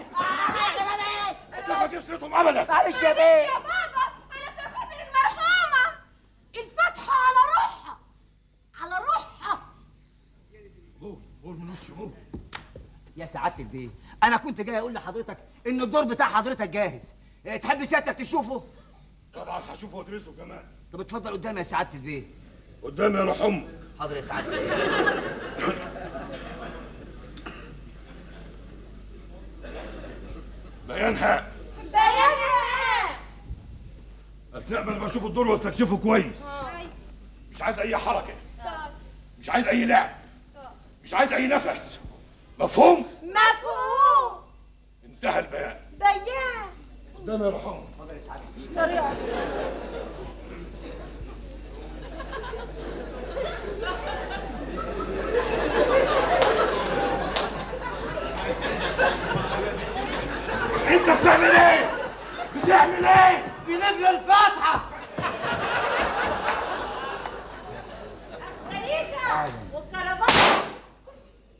S6: انت ما تجيب سيرتهم ابدا
S7: معلش يا بيه
S4: يا بابا علشان خاطر المرحومه
S12: الفتحه على روحها على روحها
S6: قول قول من وشي قول
S7: يا سعاده البيه انا كنت جاي اقول لحضرتك ان الدور بتاع حضرتك جاهز إيه، تحب سيادتك تشوفه
S6: طبعا هشوفه وادرسه كمان
S7: طب اتفضل قدامي يا سعاده البيه
S6: قدامي يا روح امك
S7: حاضر يا سعاده البيه
S6: بيانها
S4: بيانها
S6: اثناء ما انا بشوف الدور واستكشفه كويس مش عايز اي حركه مش عايز اي لعب مش عايز اي نفس مفهوم
S12: مفهوم
S6: انتهى البيان
S12: بيان
S6: قدامي يا روح امك
S7: حاضر يا سعاده البيه
S6: انت بتعمل ايه بتعمل ايه
S7: بنجل الفاتحه
S12: خريجه والكربات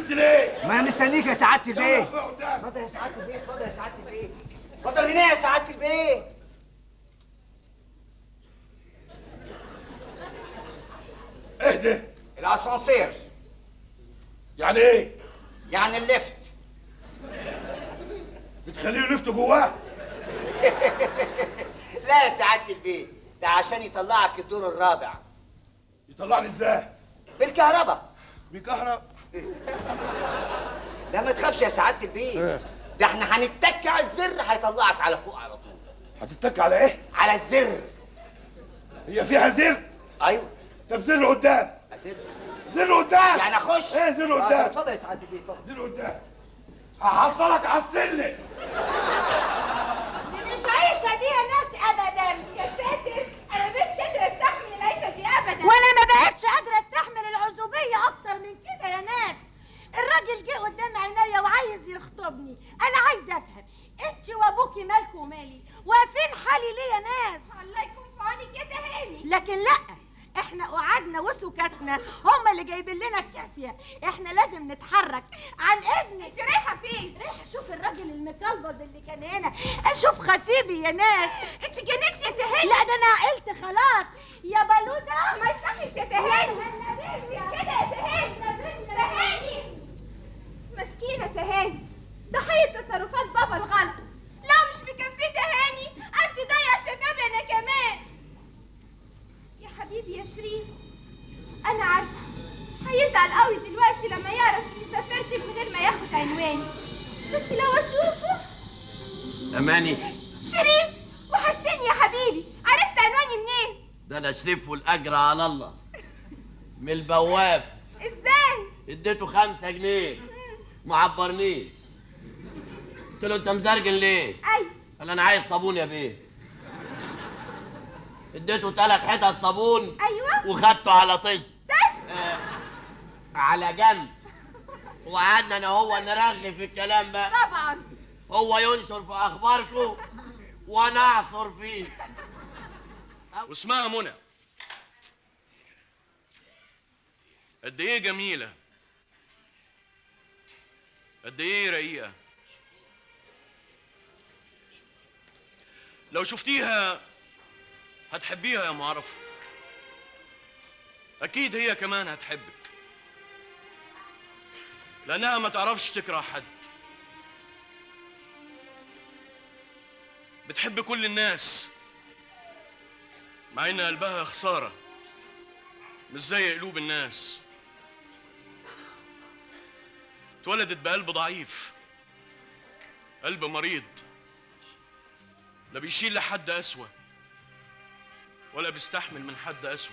S6: نزل ايه؟
S14: ما انا مستنيك يا سعاده البيه
S6: يلا اخويا قدام
S14: اتفضل يا سعاده البيه اتفضل يا سعاده البيه اتفضل هنا يا سعاده البيه
S6: اهدى
S14: الاسانسير
S6: يعني ايه؟
S14: يعني الليفت
S6: بتخليه يلف جواه
S14: لا يا سعاده البيه ده عشان يطلعك الدور الرابع
S6: يطلعني ازاي؟
S14: بالكهرباء
S6: بكهرب
S14: لا ما تخافش يا سعاده البيه ده احنا هنتك على الزر هيطلعك على فوق على طول
S6: هتتك على ايه؟
S14: على الزر
S6: هي فيها زر؟
S14: ايوه
S6: طب زر قدام
S14: زر
S6: زر قدام
S14: يعني اخش
S6: ايه زر
S14: آه،
S6: قدام؟
S14: اتفضل يا سعاده البيه اتفضل
S6: زر قدام هحصلك على السلم
S4: دي مش عيشة دي يا ناس أبدا يا ساتر أنا ما بقتش قادرة أستحمل العيشة دي أبدا
S12: وانا ما بقتش قادره استحمل العزوبيه اكتر من كده يا ناس الراجل جه قدام عينيا وعايز يخطبني انا عايزه افهم انت وابوكي مالكوا ومالي واقفين حالي ليه يا ناس
S4: الله يكون في عونك يا تهاني
S12: لكن لا احنا قعدنا وسكتنا هم اللي جايبين لنا الكافيه احنا لازم نتحرك عن اذنك
S4: انت رايحة فين؟
S12: رايحه اشوف الراجل المكلبز اللي كان هنا اشوف خطيبي يا ناس
S4: انت جنكش يا تهاني
S12: لا ده انا عقلت خلاص يا بالوده
S4: ما يصحش يا تهاني مش كده يا تهاني تهاني مسكينة تهاني ضحية تصرفات بابا الغلط لا مش مكفيه تهاني قصدي ضيع شبابي انا كمان يا حبيبي يا شريف انا عارفه هيزعل قوي دلوقتي لما يعرف اني سافرت من غير ما ياخد عنواني بس لو اشوفه
S15: اماني
S4: شريف وحشتني يا حبيبي عرفت عنواني منين
S15: ده انا شريف والاجر على الله من البواب
S4: ازاي
S15: اديته خمسة جنيه ما عبرنيش قلت له انت مزرجن ليه؟
S4: ايوه
S15: قال انا عايز صابون يا بيه اديته ثلاث حتت صابون
S4: ايوه
S15: وخدته على طش
S4: طش
S15: آه على جنب وقعدنا انا هو نرغي في الكلام بقى
S4: طبعا
S15: هو ينشر في اخباركم وانا اعصر فيه
S16: واسمها منى قد ايه جميلة قد ايه رقيقة لو شفتيها هتحبيها يا معرفة أكيد هي كمان هتحبك لأنها ما تعرفش تكره حد بتحب كل الناس مع إن قلبها خسارة مش زي قلوب الناس اتولدت بقلب ضعيف قلب مريض لا بيشيل لحد أسوأ ولا بيستحمل من حد أسوأ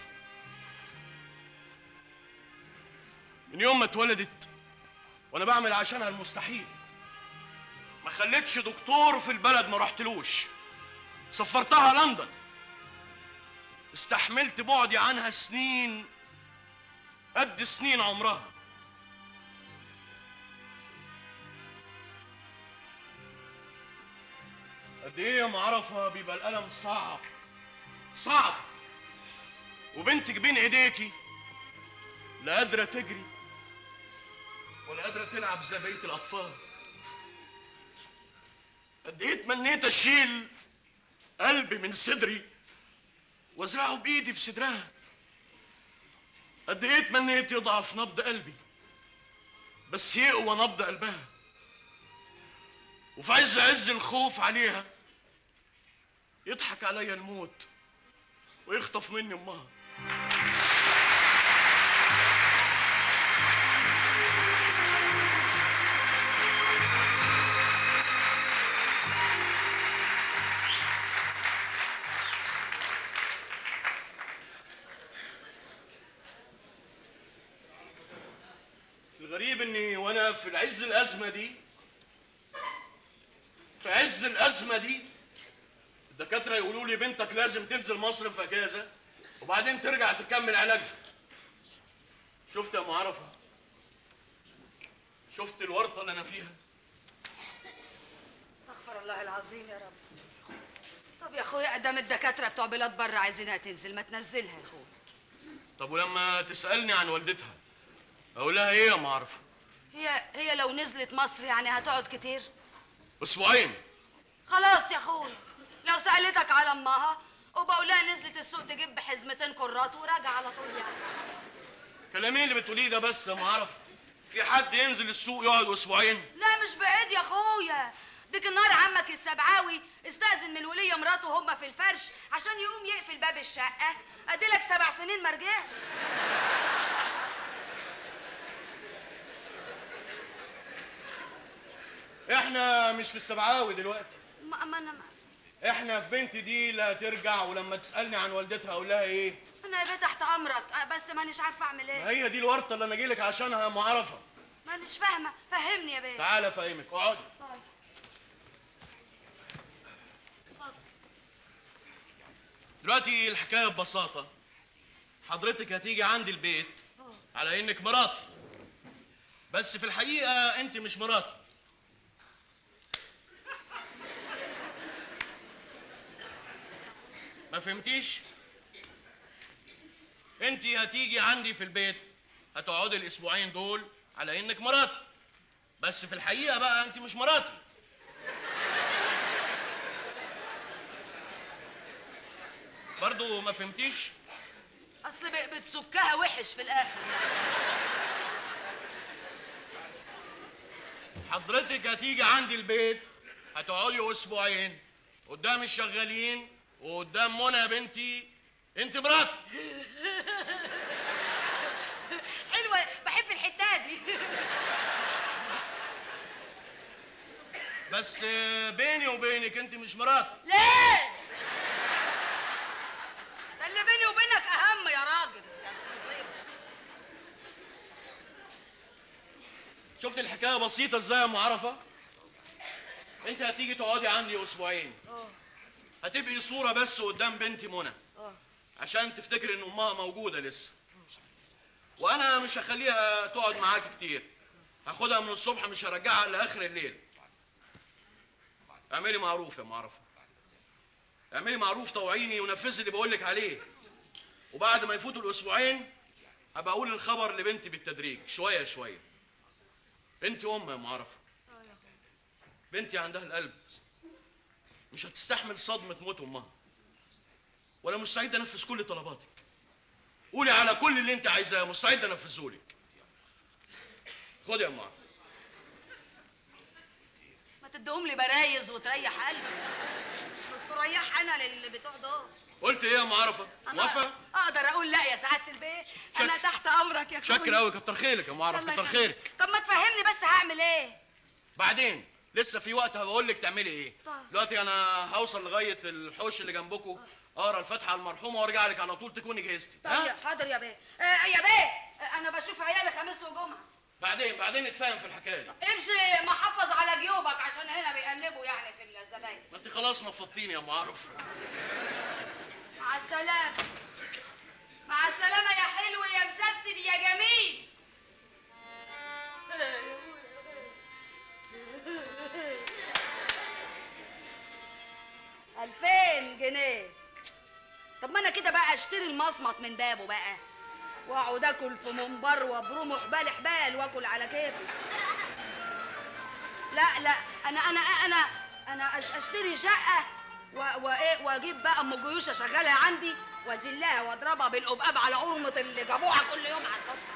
S16: من يوم ما اتولدت وانا بعمل عشانها المستحيل ما خليتش دكتور في البلد ما رحتلوش سفرتها لندن استحملت بعدي عنها سنين قد سنين عمرها قد ايه يا معرفة بيبقى الألم صعب صعب وبنتك بين ايديكي لا قادرة تجري ولا قادرة تلعب زي بقية الأطفال قد ايه تمنيت اشيل قلبي من صدري وازرعه بايدي في صدرها قد ايه تمنيت يضعف نبض قلبي بس يقوى نبض قلبها وفي عز عز الخوف عليها يضحك عليا الموت ويخطف مني امها الغريب اني وانا في العز الازمه دي في عز الازمه دي الدكاتره يقولوا لي بنتك لازم تنزل مصر في اجازه وبعدين ترجع تكمل علاجها شفت يا معرفه شفت الورطه اللي انا فيها
S17: استغفر الله العظيم يا رب طب يا اخويا ادام الدكاتره بتوع بلاد بره عايزينها تنزل ما تنزلها يا اخويا
S16: طب ولما تسالني عن والدتها اقول لها ايه يا معرفه
S17: هي هي لو نزلت مصر يعني هتقعد كتير
S16: اسبوعين
S17: خلاص يا اخويا لو سالتك على امها وبقول لها نزلت السوق تجيب بحزمتين كرات وراجع على طول يعني
S16: كلامين اللي بتقوليه ده بس يا ام عرفه في حد ينزل السوق يقعد اسبوعين
S17: لا مش بعيد يا اخويا ديك النار عمك السبعاوي استأذن من الولية مراته هما في الفرش عشان يقوم يقفل باب الشقة اديلك سبع سنين ما رجعش
S16: احنا مش في السبعاوي دلوقتي
S17: ما ما انا ما
S16: احنا في بنتي دي اللي هترجع ولما تسالني عن والدتها اقول لها ايه
S17: انا يا بيه تحت امرك أه، بس مانيش عارفه اعمل ايه
S16: هي دي الورطه اللي انا جايلك عشانها يا ام عرفه
S17: مانيش فاهمه فهمني يا بيه
S16: تعالى افهمك اقعدي
S17: طيب.
S16: دلوقتي الحكايه ببساطه حضرتك هتيجي عندي البيت على انك مراتي بس في الحقيقه انت مش مراتي ما فهمتيش انت هتيجي عندي في البيت هتقعدي الاسبوعين دول على انك مراتي بس في الحقيقه بقى انت مش مراتي برضو ما فهمتيش
S17: اصل ب- بتسكها وحش في الاخر
S16: حضرتك هتيجي عندي البيت هتقعدي اسبوعين قدام الشغالين وقدام منى بنتي انت مراتي
S17: حلوه بحب الحته دي
S16: بس آه، بيني وبينك انت مش مراتي
S17: ليه ده اللي بيني وبينك اهم يا راجل يا نصيب.
S16: شفت الحكايه بسيطه ازاي يا ام عرفه انت هتيجي تقعدي عندي اسبوعين
S17: اه
S16: هتبقي صوره بس قدام بنتي منى
S17: اه
S16: عشان تفتكر ان امها موجوده لسه وانا مش هخليها تقعد معاك كتير هاخدها من الصبح مش هرجعها لاخر الليل اعملي معروف يا ام عرفه اعملي معروف طوعيني ونفذي اللي بقول لك عليه وبعد ما يفوتوا الاسبوعين هبقى اقول الخبر لبنتي بالتدريج شويه شويه بنتي ام يا ام عرفه بنتي عندها القلب مش هتستحمل صدمه موت امها وانا مستعد انفذ كل طلباتك قولي على كل اللي انت عايزاه مستعد انفذه لك خد يا ام عرفه
S17: ما تديهم لي برايز وتريح قلبي مش مستريح انا للي بتوع دول
S16: قلت ايه يا ام عرفه
S17: أنا
S16: موافقه
S17: اقدر اقول لا يا سعاده البيه انا تحت امرك يا
S16: شكر قوي كتر خيرك يا ام عرفه
S17: الله
S16: كتر
S17: يخليك.
S16: خيرك
S17: طب ما تفهمني بس هعمل ايه
S16: بعدين لسه في وقت هبقول لك تعملي ايه
S17: طيب.
S16: دلوقتي انا هوصل لغايه الحوش اللي جنبكم اقرا الفاتحه على المرحومه وارجع لك على طول تكوني جهزتي
S17: طب يا حاضر يا بيه آه يا بيه آه، انا بشوف عيالي خميس وجمعه
S16: بعدين بعدين نتفاهم في الحكايه دي
S17: امشي محفظ على جيوبك عشان هنا بيقلبوا يعني في الزباين
S16: ما انت خلاص نفضتيني يا ام عرفه
S17: مع السلامه مع السلامه يا حلو يا مسبسب يا جميل ألفين جنيه طب ما انا كده بقى اشتري المصمت من بابه بقى واقعد اكل في منبر وبروم حبال حبال واكل على كيفي لا لا انا انا انا انا أش- اشتري شقه و- وايه واجيب بقى ام جيوش اشغلها عندي وازلها واضربها بالقبقاب على عرمه اللي جابوها كل يوم على الصبح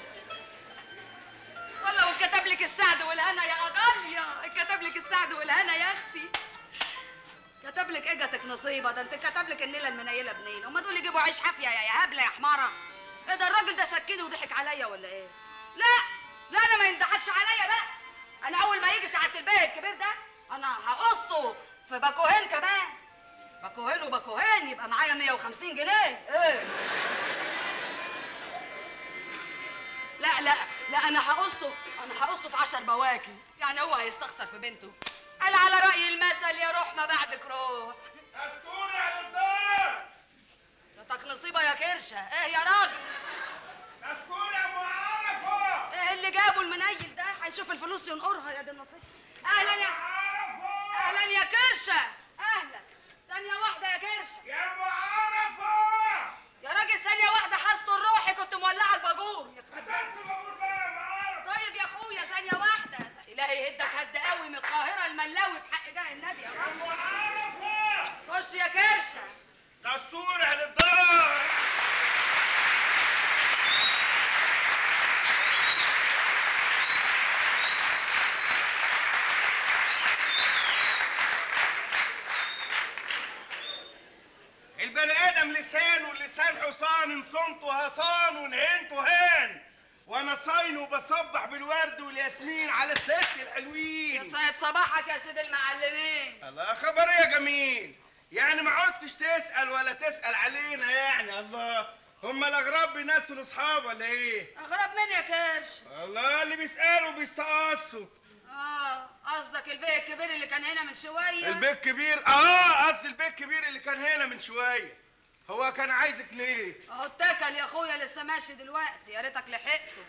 S17: والله وكتب لك السعد والهنا يا اغاليه كتب لك السعد والهنا يا اختي كتب لك اجتك نصيبه ده انت كتب لك النيله المنيله بنين هما دول يجيبوا عيش حافيه يا يا هبله يا حماره ايه ده الراجل ده سكني وضحك عليا ولا ايه لا لا انا ما ينضحكش عليا بقى انا اول ما يجي ساعه البيه الكبير ده انا هقصه في باكوهين كمان باكوهين وباكوهين يبقى معايا 150 جنيه ايه لا لا لا انا هقصه انا هقصه في 10 بواكي يعني هو هيستخسر في بنته قال على راي المثل يا روح ما بعدك روح
S13: اسكون يا دكتور
S17: جاتك نصيبه يا كرشه ايه يا راجل
S13: اسكون يا ابو عرفه
S17: ايه اللي جابه المنيل ده هيشوف الفلوس ينقرها يا دي النصيب اهلا يا اهلا يا كرشه اهلا ثانيه واحده يا كرشه
S13: يا ابو عرفه
S17: يا راجل ثانيه واحده حاسه الروحي كنت مولعه الباجور يخرب بيتك. طيب يا اخويا اخويا ثانيه واحده الهي يهدك هد قوي من القاهره الملاوي بحق ده النبي يا رب خش يا كرشه
S7: دستور اهل الدار البني ادم لسان واللسان حصان ان صنته هصان ونهنته هان وانا صاين وبصبح بالورد والياسمين على الست الحلوين
S17: يا سيد صباحك يا سيد المعلمين
S7: الله خبر يا جميل يعني ما عدتش تسأل ولا تسأل علينا يعني الله هم الأغراب بيناسوا الأصحاب ولا إيه؟
S17: اغرب مني يا كرش
S7: الله اللي بيسألوا بيستقصوا
S17: اه قصدك البيه الكبير اللي كان هنا من شويه
S7: البيت كبير آه قصدي البيت كبير اللي كان هنا من شوية هو كان عايزك ليه؟
S17: اهو اتكل يا اخويا لسه ماشي دلوقتي يا ريتك لحقته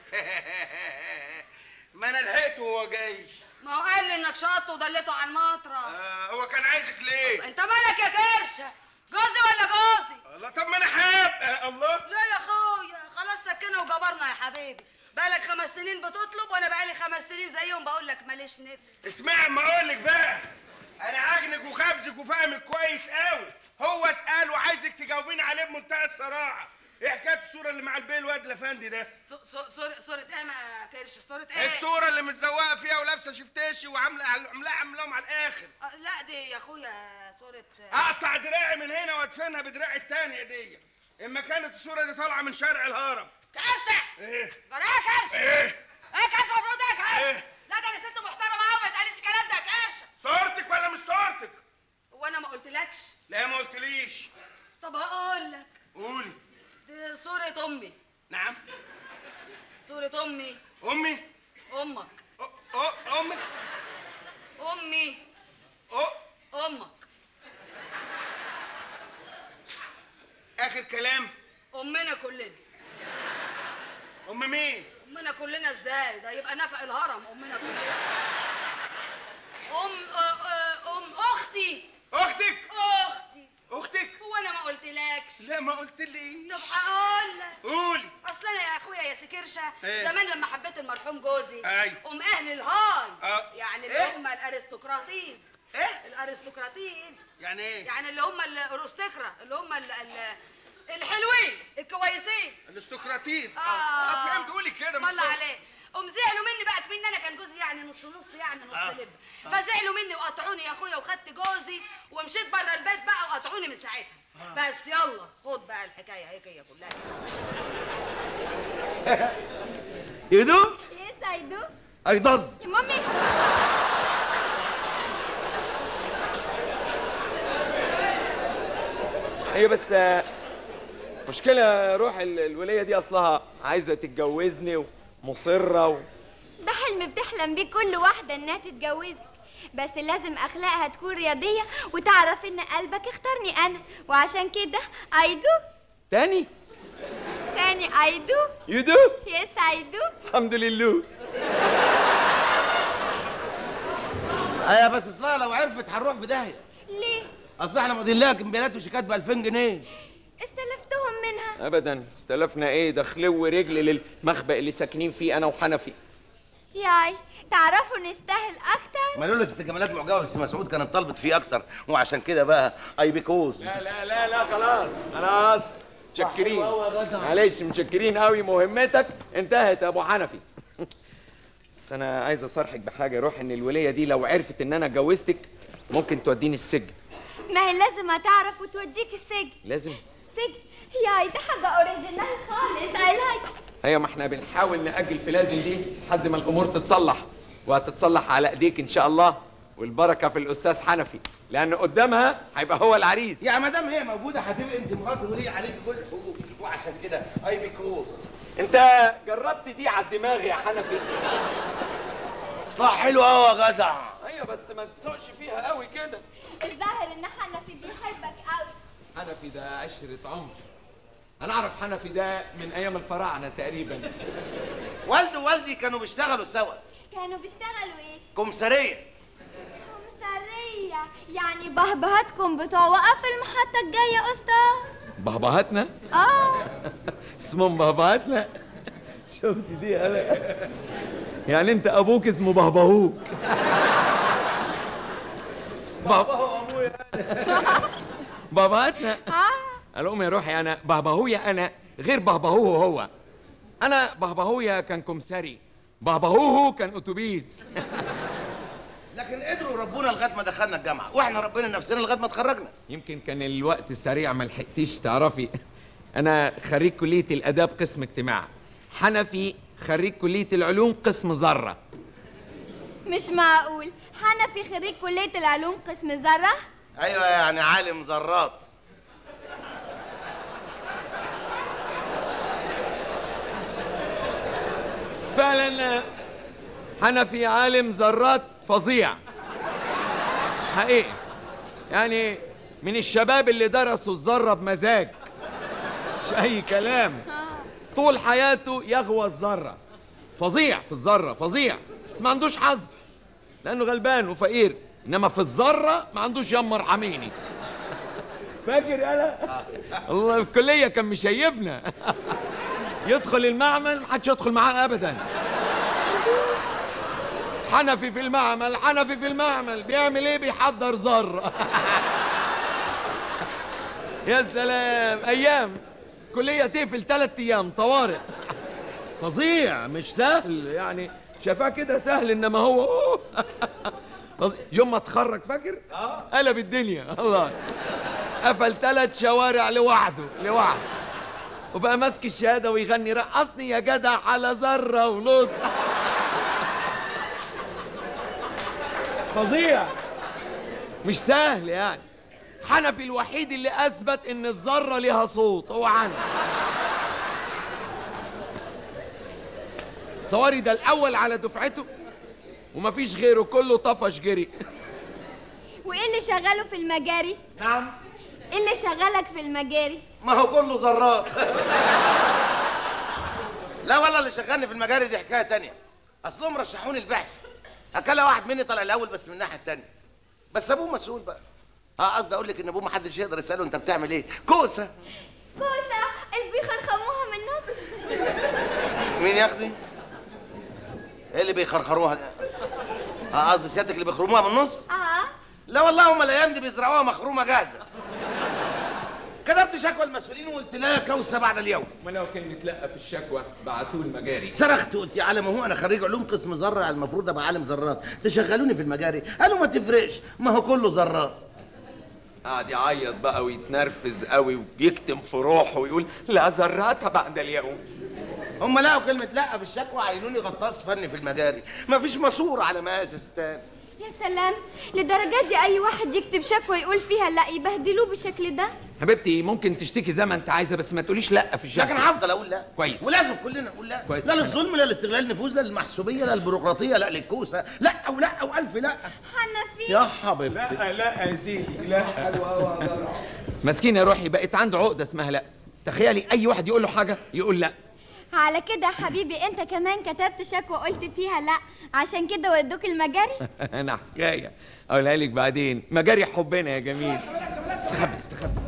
S7: ما أنا لحقته وهو جاي
S17: ما هو قال لي انك شقطته ودلته على المطرح
S7: آه هو كان عايزك ليه؟
S17: انت مالك يا كرشه جوزي ولا جوزي
S7: الله طب ما أنا حاب آه الله
S17: لا يا اخويا خلاص سكنا وجبرنا يا حبيبي بقالك خمس سنين بتطلب وانا بقالي خمس سنين زيهم بقول لك ماليش نفس
S7: اسمع ما اقول لك بقى انا عاجنك وخابزك وفاهمك كويس قوي هو اسال وعايزك تجاوبيني عليه بمنتهى الصراحه ايه حكايه الصوره اللي مع البيه الواد الافندي ده
S17: صو- صو- صورة صورة ايه ما كرش صورة ايه؟
S7: الصوره اللي متزوقه فيها ولابسه شفتاشي وعامله عاملاها عاملاهم على الاخر
S17: آه، لا دي يا اخويا صورة
S7: اقطع دراعي من هنا وادفنها بدراعي التاني دي اما كانت الصوره دي طالعه من شارع الهرم
S17: كرشة
S7: ايه
S17: جرايه كرشة
S7: ايه
S17: ايه كرشة المفروض ايه كرشة؟
S7: إيه؟
S17: لا ده انا ست محترمة قوي ما تقاليش الكلام ده يا كرشة
S7: صورتك ولا مش صورتك
S17: وانا ما قلتلكش
S7: لا ما قلتليش
S17: طب هقول لك
S7: قولي
S17: دي صورة امي
S7: نعم
S17: صورة امي
S7: امي
S17: امك
S7: أو امك
S17: امي
S7: أو
S17: امك
S7: اخر كلام
S17: امنا كلنا
S7: ام مين
S17: امنا كلنا ازاي ده يبقى نفق الهرم امنا كلنا ام آه، آه، ام اختي
S7: اختك
S17: اختي
S7: اختك
S17: هو انا ما قلتلكش
S7: لا ما قلتليش
S17: طب هقول لك
S7: قولي
S17: اصل انا يا اخويا يا سكرشه
S7: إيه؟
S17: زمان لما حبيت المرحوم جوزي
S7: أيوة.
S17: ام اهل الهاي
S7: آه.
S17: يعني اللي
S7: إيه؟
S17: هم الارستقراطيز
S7: ايه
S17: الارستقراطيز
S7: يعني ايه
S17: يعني اللي هم الارستقرا اللي هم ال- ال- الحلوين الكويسين
S7: الاستقراطيز
S17: اه
S7: اه فهمت قولي كده مش
S17: الله
S7: صح.
S17: عليه قوم زعلوا مني بقى كمان انا كان جوزي يعني نص نص يعني نص
S7: آه.
S17: لب
S7: آه.
S17: فزعلوا مني وقطعوني يا اخويا وخدت جوزي ومشيت بره البيت بقى وقطعوني من ساعتها بس يلا خد بقى الحكايه هيك هي كلها
S7: يدو
S4: يس اي دو
S7: ايضز
S4: يا مامي
S18: هي بس آه، مشكلة روح ال- الولية دي أصلها عايزة تتجوزني ومصرة و...
S4: ده حلم بتحلم بيه كل واحدة انها تتجوزك بس لازم اخلاقها تكون رياضية وتعرف ان قلبك اختارني انا وعشان كده اي دو
S18: تاني
S4: تاني اي دو
S18: يدو
S4: يس اي دو
S18: الحمد لله
S15: ايوه بس اصلها لو عرفت هنروح في داهيه
S4: ليه
S15: اصل احنا ماضيين لها كمبيالات وشيكات ب 2000 جنيه
S4: استلفتهم منها
S18: أبدا استلفنا إيه ده خلو رجل للمخبأ اللي ساكنين فيه أنا وحنفي
S4: ياي تعرفوا نستاهل اكتر
S15: ما لولا ست جمالات معجبه بس مسعود كانت طلبت فيه اكتر وعشان كده بقى اي بيكوز
S18: لا لا لا لا خلاص خلاص متشكرين معلش متشكرين قوي مهمتك انتهت يا ابو حنفي بس انا عايز اصارحك بحاجه روح ان الوليه دي لو عرفت ان انا اتجوزتك ممكن توديني السجن
S4: ما هي لازم هتعرف وتوديك السجن
S18: لازم
S4: سجن ياي ده حاجة اوريجينال خالص اي لايك
S18: ايوه ما احنا بنحاول ناجل في لازم دي لحد ما الامور تتصلح وهتتصلح على ايديك ان شاء الله والبركه في الاستاذ حنفي لان قدامها هيبقى هو العريس
S15: يا مدام هي موجوده هتبقى انت مراتي ولي عليك كل الحقوق وعشان كده اي بيكوز
S18: انت جربت دي على الدماغ يا حنفي
S15: اصلها حلو قوي يا جدع
S18: ايوه بس ما تسوقش فيها قوي كده
S4: الظاهر ان حنفي بيحبك قوي
S18: حنفي ده عشرة عمر انا اعرف حنفي ده من ايام الفراعنه تقريبا
S15: والدي ووالدي كانوا بيشتغلوا سوا
S4: كانوا بيشتغلوا ايه
S15: كمساريه
S4: كمسارية يعني بهبهاتكم بتوع وقف المحطة الجاية يا أسطى
S18: بهبهاتنا
S4: اه
S18: اسمهم بهبهاتنا شفت دي انا يعني انت ابوك اسمه بهبهوك
S13: بابا ابويا
S18: باباتنا قال لهم يا روحي انا بهبهويا انا غير بهبهوه هو انا بهبهويا كان كمساري بهبهوه كان اتوبيس
S15: لكن قدروا ربنا لغايه ما دخلنا الجامعه واحنا ربنا نفسنا لغايه ما اتخرجنا
S18: يمكن كان الوقت سريع ما لحقتيش تعرفي انا خريج كليه الاداب قسم اجتماع حنفي خريج كليه العلوم قسم ذره
S4: مش معقول حنفي خريج كلية العلوم قسم ذرة
S15: ايوه يعني عالم ذرات
S18: فعلا حنفي عالم ذرات فظيع حقيقي يعني من الشباب اللي درسوا الذره بمزاج مش اي كلام طول حياته يغوى الذره فظيع في الذره فظيع بس ما عندوش حظ لانه غلبان وفقير انما في الذره ما عندوش يما ارحميني فاكر يالا الله الكليه كان مشيبنا يدخل المعمل محدش يدخل معاه ابدا حنفي في المعمل حنفي في المعمل بيعمل ايه بيحضر ذره يا سلام ايام كليه تقفل ثلاث ايام طوارئ فظيع مش سهل يعني شافاه كده سهل انما هو فظيع. يوم ما اتخرج فاكر قلب الدنيا الله قفل ثلاث شوارع لوحده لوحده وبقى ماسك الشهاده ويغني رقصني يا جدع على ذره ونص فظيع مش سهل يعني حنفي الوحيد اللي اثبت ان الذره ليها صوت هو عنه صواري ده الاول على دفعته ومفيش غيره كله طفش جري
S4: وايه اللي شغاله في المجاري
S15: نعم
S4: ايه اللي شغلك في المجاري
S15: ما هو كله ذرات لا والله اللي شغلني في المجاري دي حكايه تانية اصلهم رشحوني البعثه اكلها واحد مني طلع الاول بس من الناحيه التانية بس ابوه مسؤول بقى اه قصدي اقول لك ان ابوه ما حدش يقدر يساله انت بتعمل ايه كوسه
S4: كوسة البيخر خموها من النص
S15: مين يا اختي ايه اللي بيخرخروها ده؟ اه قصدي سيادتك اللي بيخرموها من النص
S4: اه
S15: لا والله هم الايام دي بيزرعوها مخرومه جاهزه كتبت شكوى المسؤولين وقلت لا كوسه بعد اليوم
S18: ما لو كلمه لا في الشكوى بعتوه المجاري
S15: صرخت قلت يا عالم هو انا خريج علوم قسم ذره المفروض ابقى عالم ذرات تشغلوني في المجاري قالوا ما تفرقش ما هو كله ذرات
S18: قعد يعيط بقى ويتنرفز قوي ويكتم في روحه ويقول لا ذراتها بعد اليوم
S15: هم لقوا كلمه لا في الشكوى عينوني غطاس فني في المجاري ما فيش ماسوره على مقاس ستان
S4: يا سلام لدرجة دي اي واحد يكتب شكوى يقول فيها لا يبهدلوه بالشكل ده
S18: حبيبتي ممكن تشتكي زي ما انت عايزه بس ما تقوليش لا في الشكوى
S15: لكن هفضل اقول لا
S18: كويس
S15: ولازم كلنا نقول لا
S18: كويس.
S15: لا للظلم لا لاستغلال النفوذ لا للمحسوبيه لا للبيروقراطيه لا للكوسه لا او لا او الف لا
S4: حنفي
S15: يا حبيبتي
S18: لا لا يا سيدي لا مسكين يا روحي بقت عنده عقده اسمها لا تخيلي اي واحد يقول له حاجه يقول لا
S4: على كده يا حبيبي انت كمان كتبت شكوى قلت فيها لا عشان كده ودوك المجاري
S18: انا حكايه اقولها لك بعدين مجاري حبنا يا جميل استخبي استخبي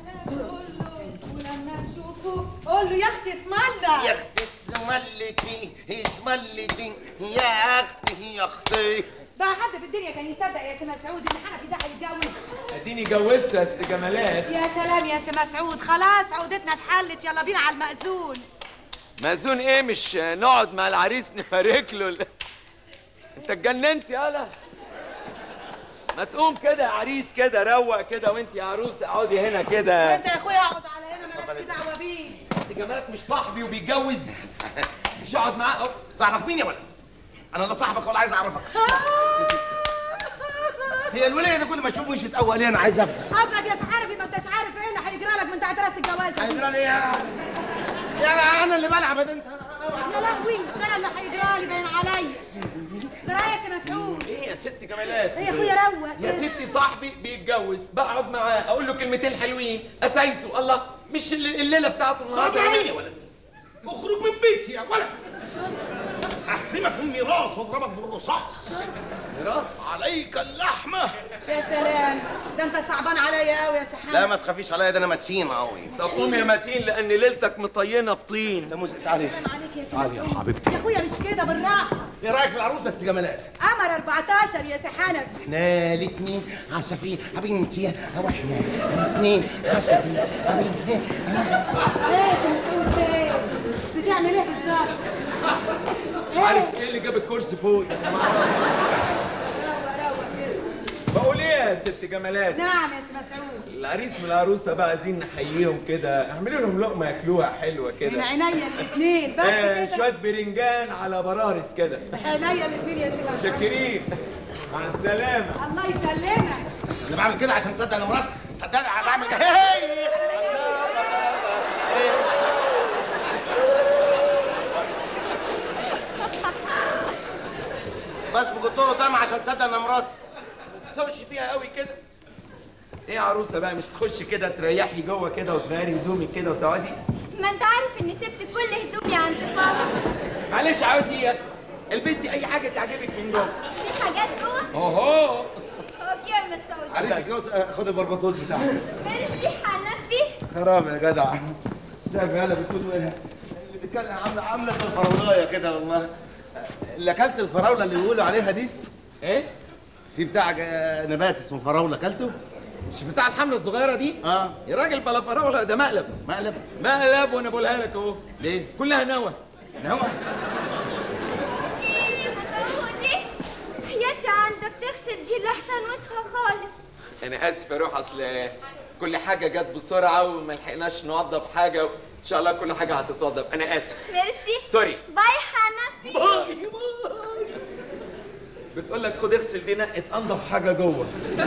S12: قول له يا اختي اسم الله
S15: يا اختي اسملتي اسملتي يا اختي يا اختي
S12: ده حد في الدنيا كان يصدق يا سي مسعود ان حنفي ده هيتجوز
S18: اديني جوزت يا ست جمالات
S12: يا سلام يا سي مسعود خلاص عقدتنا اتحلت يلا بينا على المأذون
S18: مأذون ايه مش نقعد مع العريس نبارك له ال- انت اتجننت يالا ما تقوم كده يا عريس كده روق كده وانت يا عروسه اقعدي هنا كده
S12: وانت يا اخويا اقعد على هنا مالكش دعوه بيه
S18: ست جمالات مش صاحبي وبيتجوز مش اقعد معاه أهو.
S15: صاحبك مين يا ولد انا لا صاحبك ولا عايز اعرفك هي الوليه دي كل ما اشوف وشي اتقوى ليه انا عايز افهم
S12: قصدك يا سي حنفي ما انتش عارف ايه اللي هيجرى لك من تحت راس الجواز
S15: هيجرى لي ايه يا لا انا اللي بلعب ده انت
S12: يا لهوي ده انا اللي هيجرى لي باين عليا جرى يا سي مسعود
S18: ايه يا ست جمالات
S12: ايه يا اخويا روق
S18: يا ستي صاحبي بيتجوز بقعد معاه اقول له كلمتين حلوين اسايسه الله مش الل- الليله بتاعته النهارده
S15: طب مين يا ولد اخرج من بيتي يا ولد احرمك من ميراث واضربك بالرصاص
S18: ميراث
S15: عليك اللحمه
S12: يا سلام ده انت صعبان عليا قوي يا سي حنفي
S15: لا ما تخافيش عليا ده انا متين قوي
S18: طب قوم يا متين لان ليلتك مطينه بطين
S15: ده مز... تعالي
S12: سلام عليك يا سي
S15: تعالي يا
S12: مسعود
S15: حبيبتي.
S12: يا اخويا مش كده بالراحه
S15: ايه رايك في العروسه يا ست جمالات
S12: قمر 14 يا سي حنفي
S15: احنا الاثنين عصافير يا بنتي او احنا الاثنين عصافير يا بنتي
S17: ايه يا سمسوم ايه بتعمل ايه بالظبط
S18: مش عارف ايه اللي جاب الكرسي فوق بقول ايه يا ست جمالات
S17: نعم يا سي مسعود
S18: العريس والعروسه بقى عايزين نحييهم كده اعملي لهم لقمه ياكلوها حلوه
S17: من
S18: كده
S17: عينيا الاثنين بس
S18: آه
S17: كده
S18: شويه برنجان على برارس كده
S17: عينيا الاثنين يا سي مسعود
S18: شاكرين مع السلامه
S17: الله يسلمك
S15: انا بعمل كده عشان تصدق انا مراتي صدقني انا بعمل كده بس قلت له طعم عشان تصدق انا مراتي
S18: ما تسوش فيها قوي كده ايه يا عروسه بقى مش تخشي كده تريحي جوه كده وتغيري هدومك كده وتقعدي
S4: ما انت عارف اني سبت كل هدومي عند بابا
S18: معلش عودي البسي اي حاجه تعجبك من جوه
S4: في حاجات جوه
S18: اوهو
S4: هو يا مسعود
S15: عريس الجوز آه، خد البربطوس بتاعك
S4: ميرسي حنفي
S15: خراب يا جدع شايف هلا بتكون وين اللي تتكلم عامله عامله زي الفراولايه كده والله اللي اكلت الفراوله اللي بيقولوا عليها دي
S18: ايه
S15: في بتاع ج- نبات اسمه فراوله اكلته
S18: مش بتاع الحمله الصغيره دي
S15: اه
S18: يا راجل بلا فراوله ده مقلب
S15: مقلب
S18: مقلب وانا بقولها لك اهو
S15: ليه
S18: كلها نوى
S15: نوى
S4: مسعودي حياتي عندك تغسل دي لحسن وسخة خالص
S18: انا اسف يا روح اصل كل حاجه جت بسرعه وما لحقناش نوضب حاجه ان شاء الله كل حاجه هتتوضب انا اسف
S4: ميرسي
S18: سوري
S4: باي حنفي
S18: بتقول لك خد اغسل دي نقت انضف حاجه جوه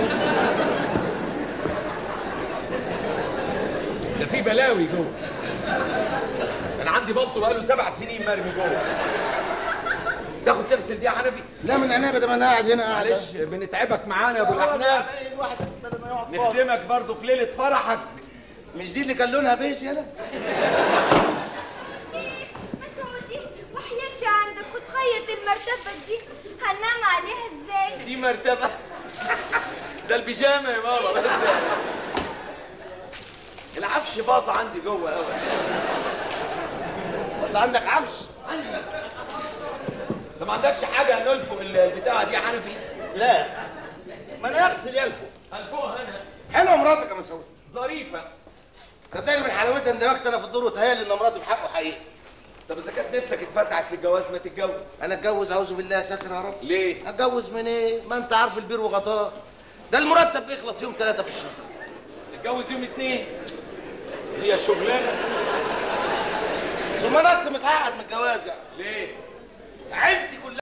S18: ده في بلاوي جوه انا عندي بلطو بقاله سبع سنين مرمي جوه تاخد تغسل دي يا حنفي
S15: لا من عنابه ده ما انا قاعد هنا قاعد
S18: معلش بنتعبك معانا يا ابو الاحناف
S15: الواحد بدل ما يقعد فاضي.
S18: نخدمك برضه في ليله فرحك
S15: مش دي اللي كان لونها بيج يلا
S4: مسعودي وحياتي عندك وتخيط المرتبة دي هننام عليها ازاي
S18: دي مرتبه ده البيجامه يا بابا بس العفش باظ عندي جوه قوي
S15: انت عندك عفش
S18: انت ما عندكش حاجه نلفق البتاعه دي يا حنفي
S15: لا ما انا اغسل يلفو
S18: الفوق انا
S15: حلوه مراتك يا مسعود
S18: ظريفه
S15: صدقني من حلاوتها اندمجت انا في الدور وتهيألي ان مراتي بحقه حقيقي
S18: طب اذا كانت نفسك اتفتحت للجواز ما تتجوز
S15: انا اتجوز اعوذ بالله ساتر يا رب
S18: ليه؟
S15: اتجوز من ايه؟ ما انت عارف البير وغطاه ده المرتب بيخلص يوم ثلاثة في الشهر
S18: تتجوز يوم اتنين هي شغلانه
S15: ثم انا لسه متعقد من الجواز يعني
S18: ليه؟
S15: عيلتي كلها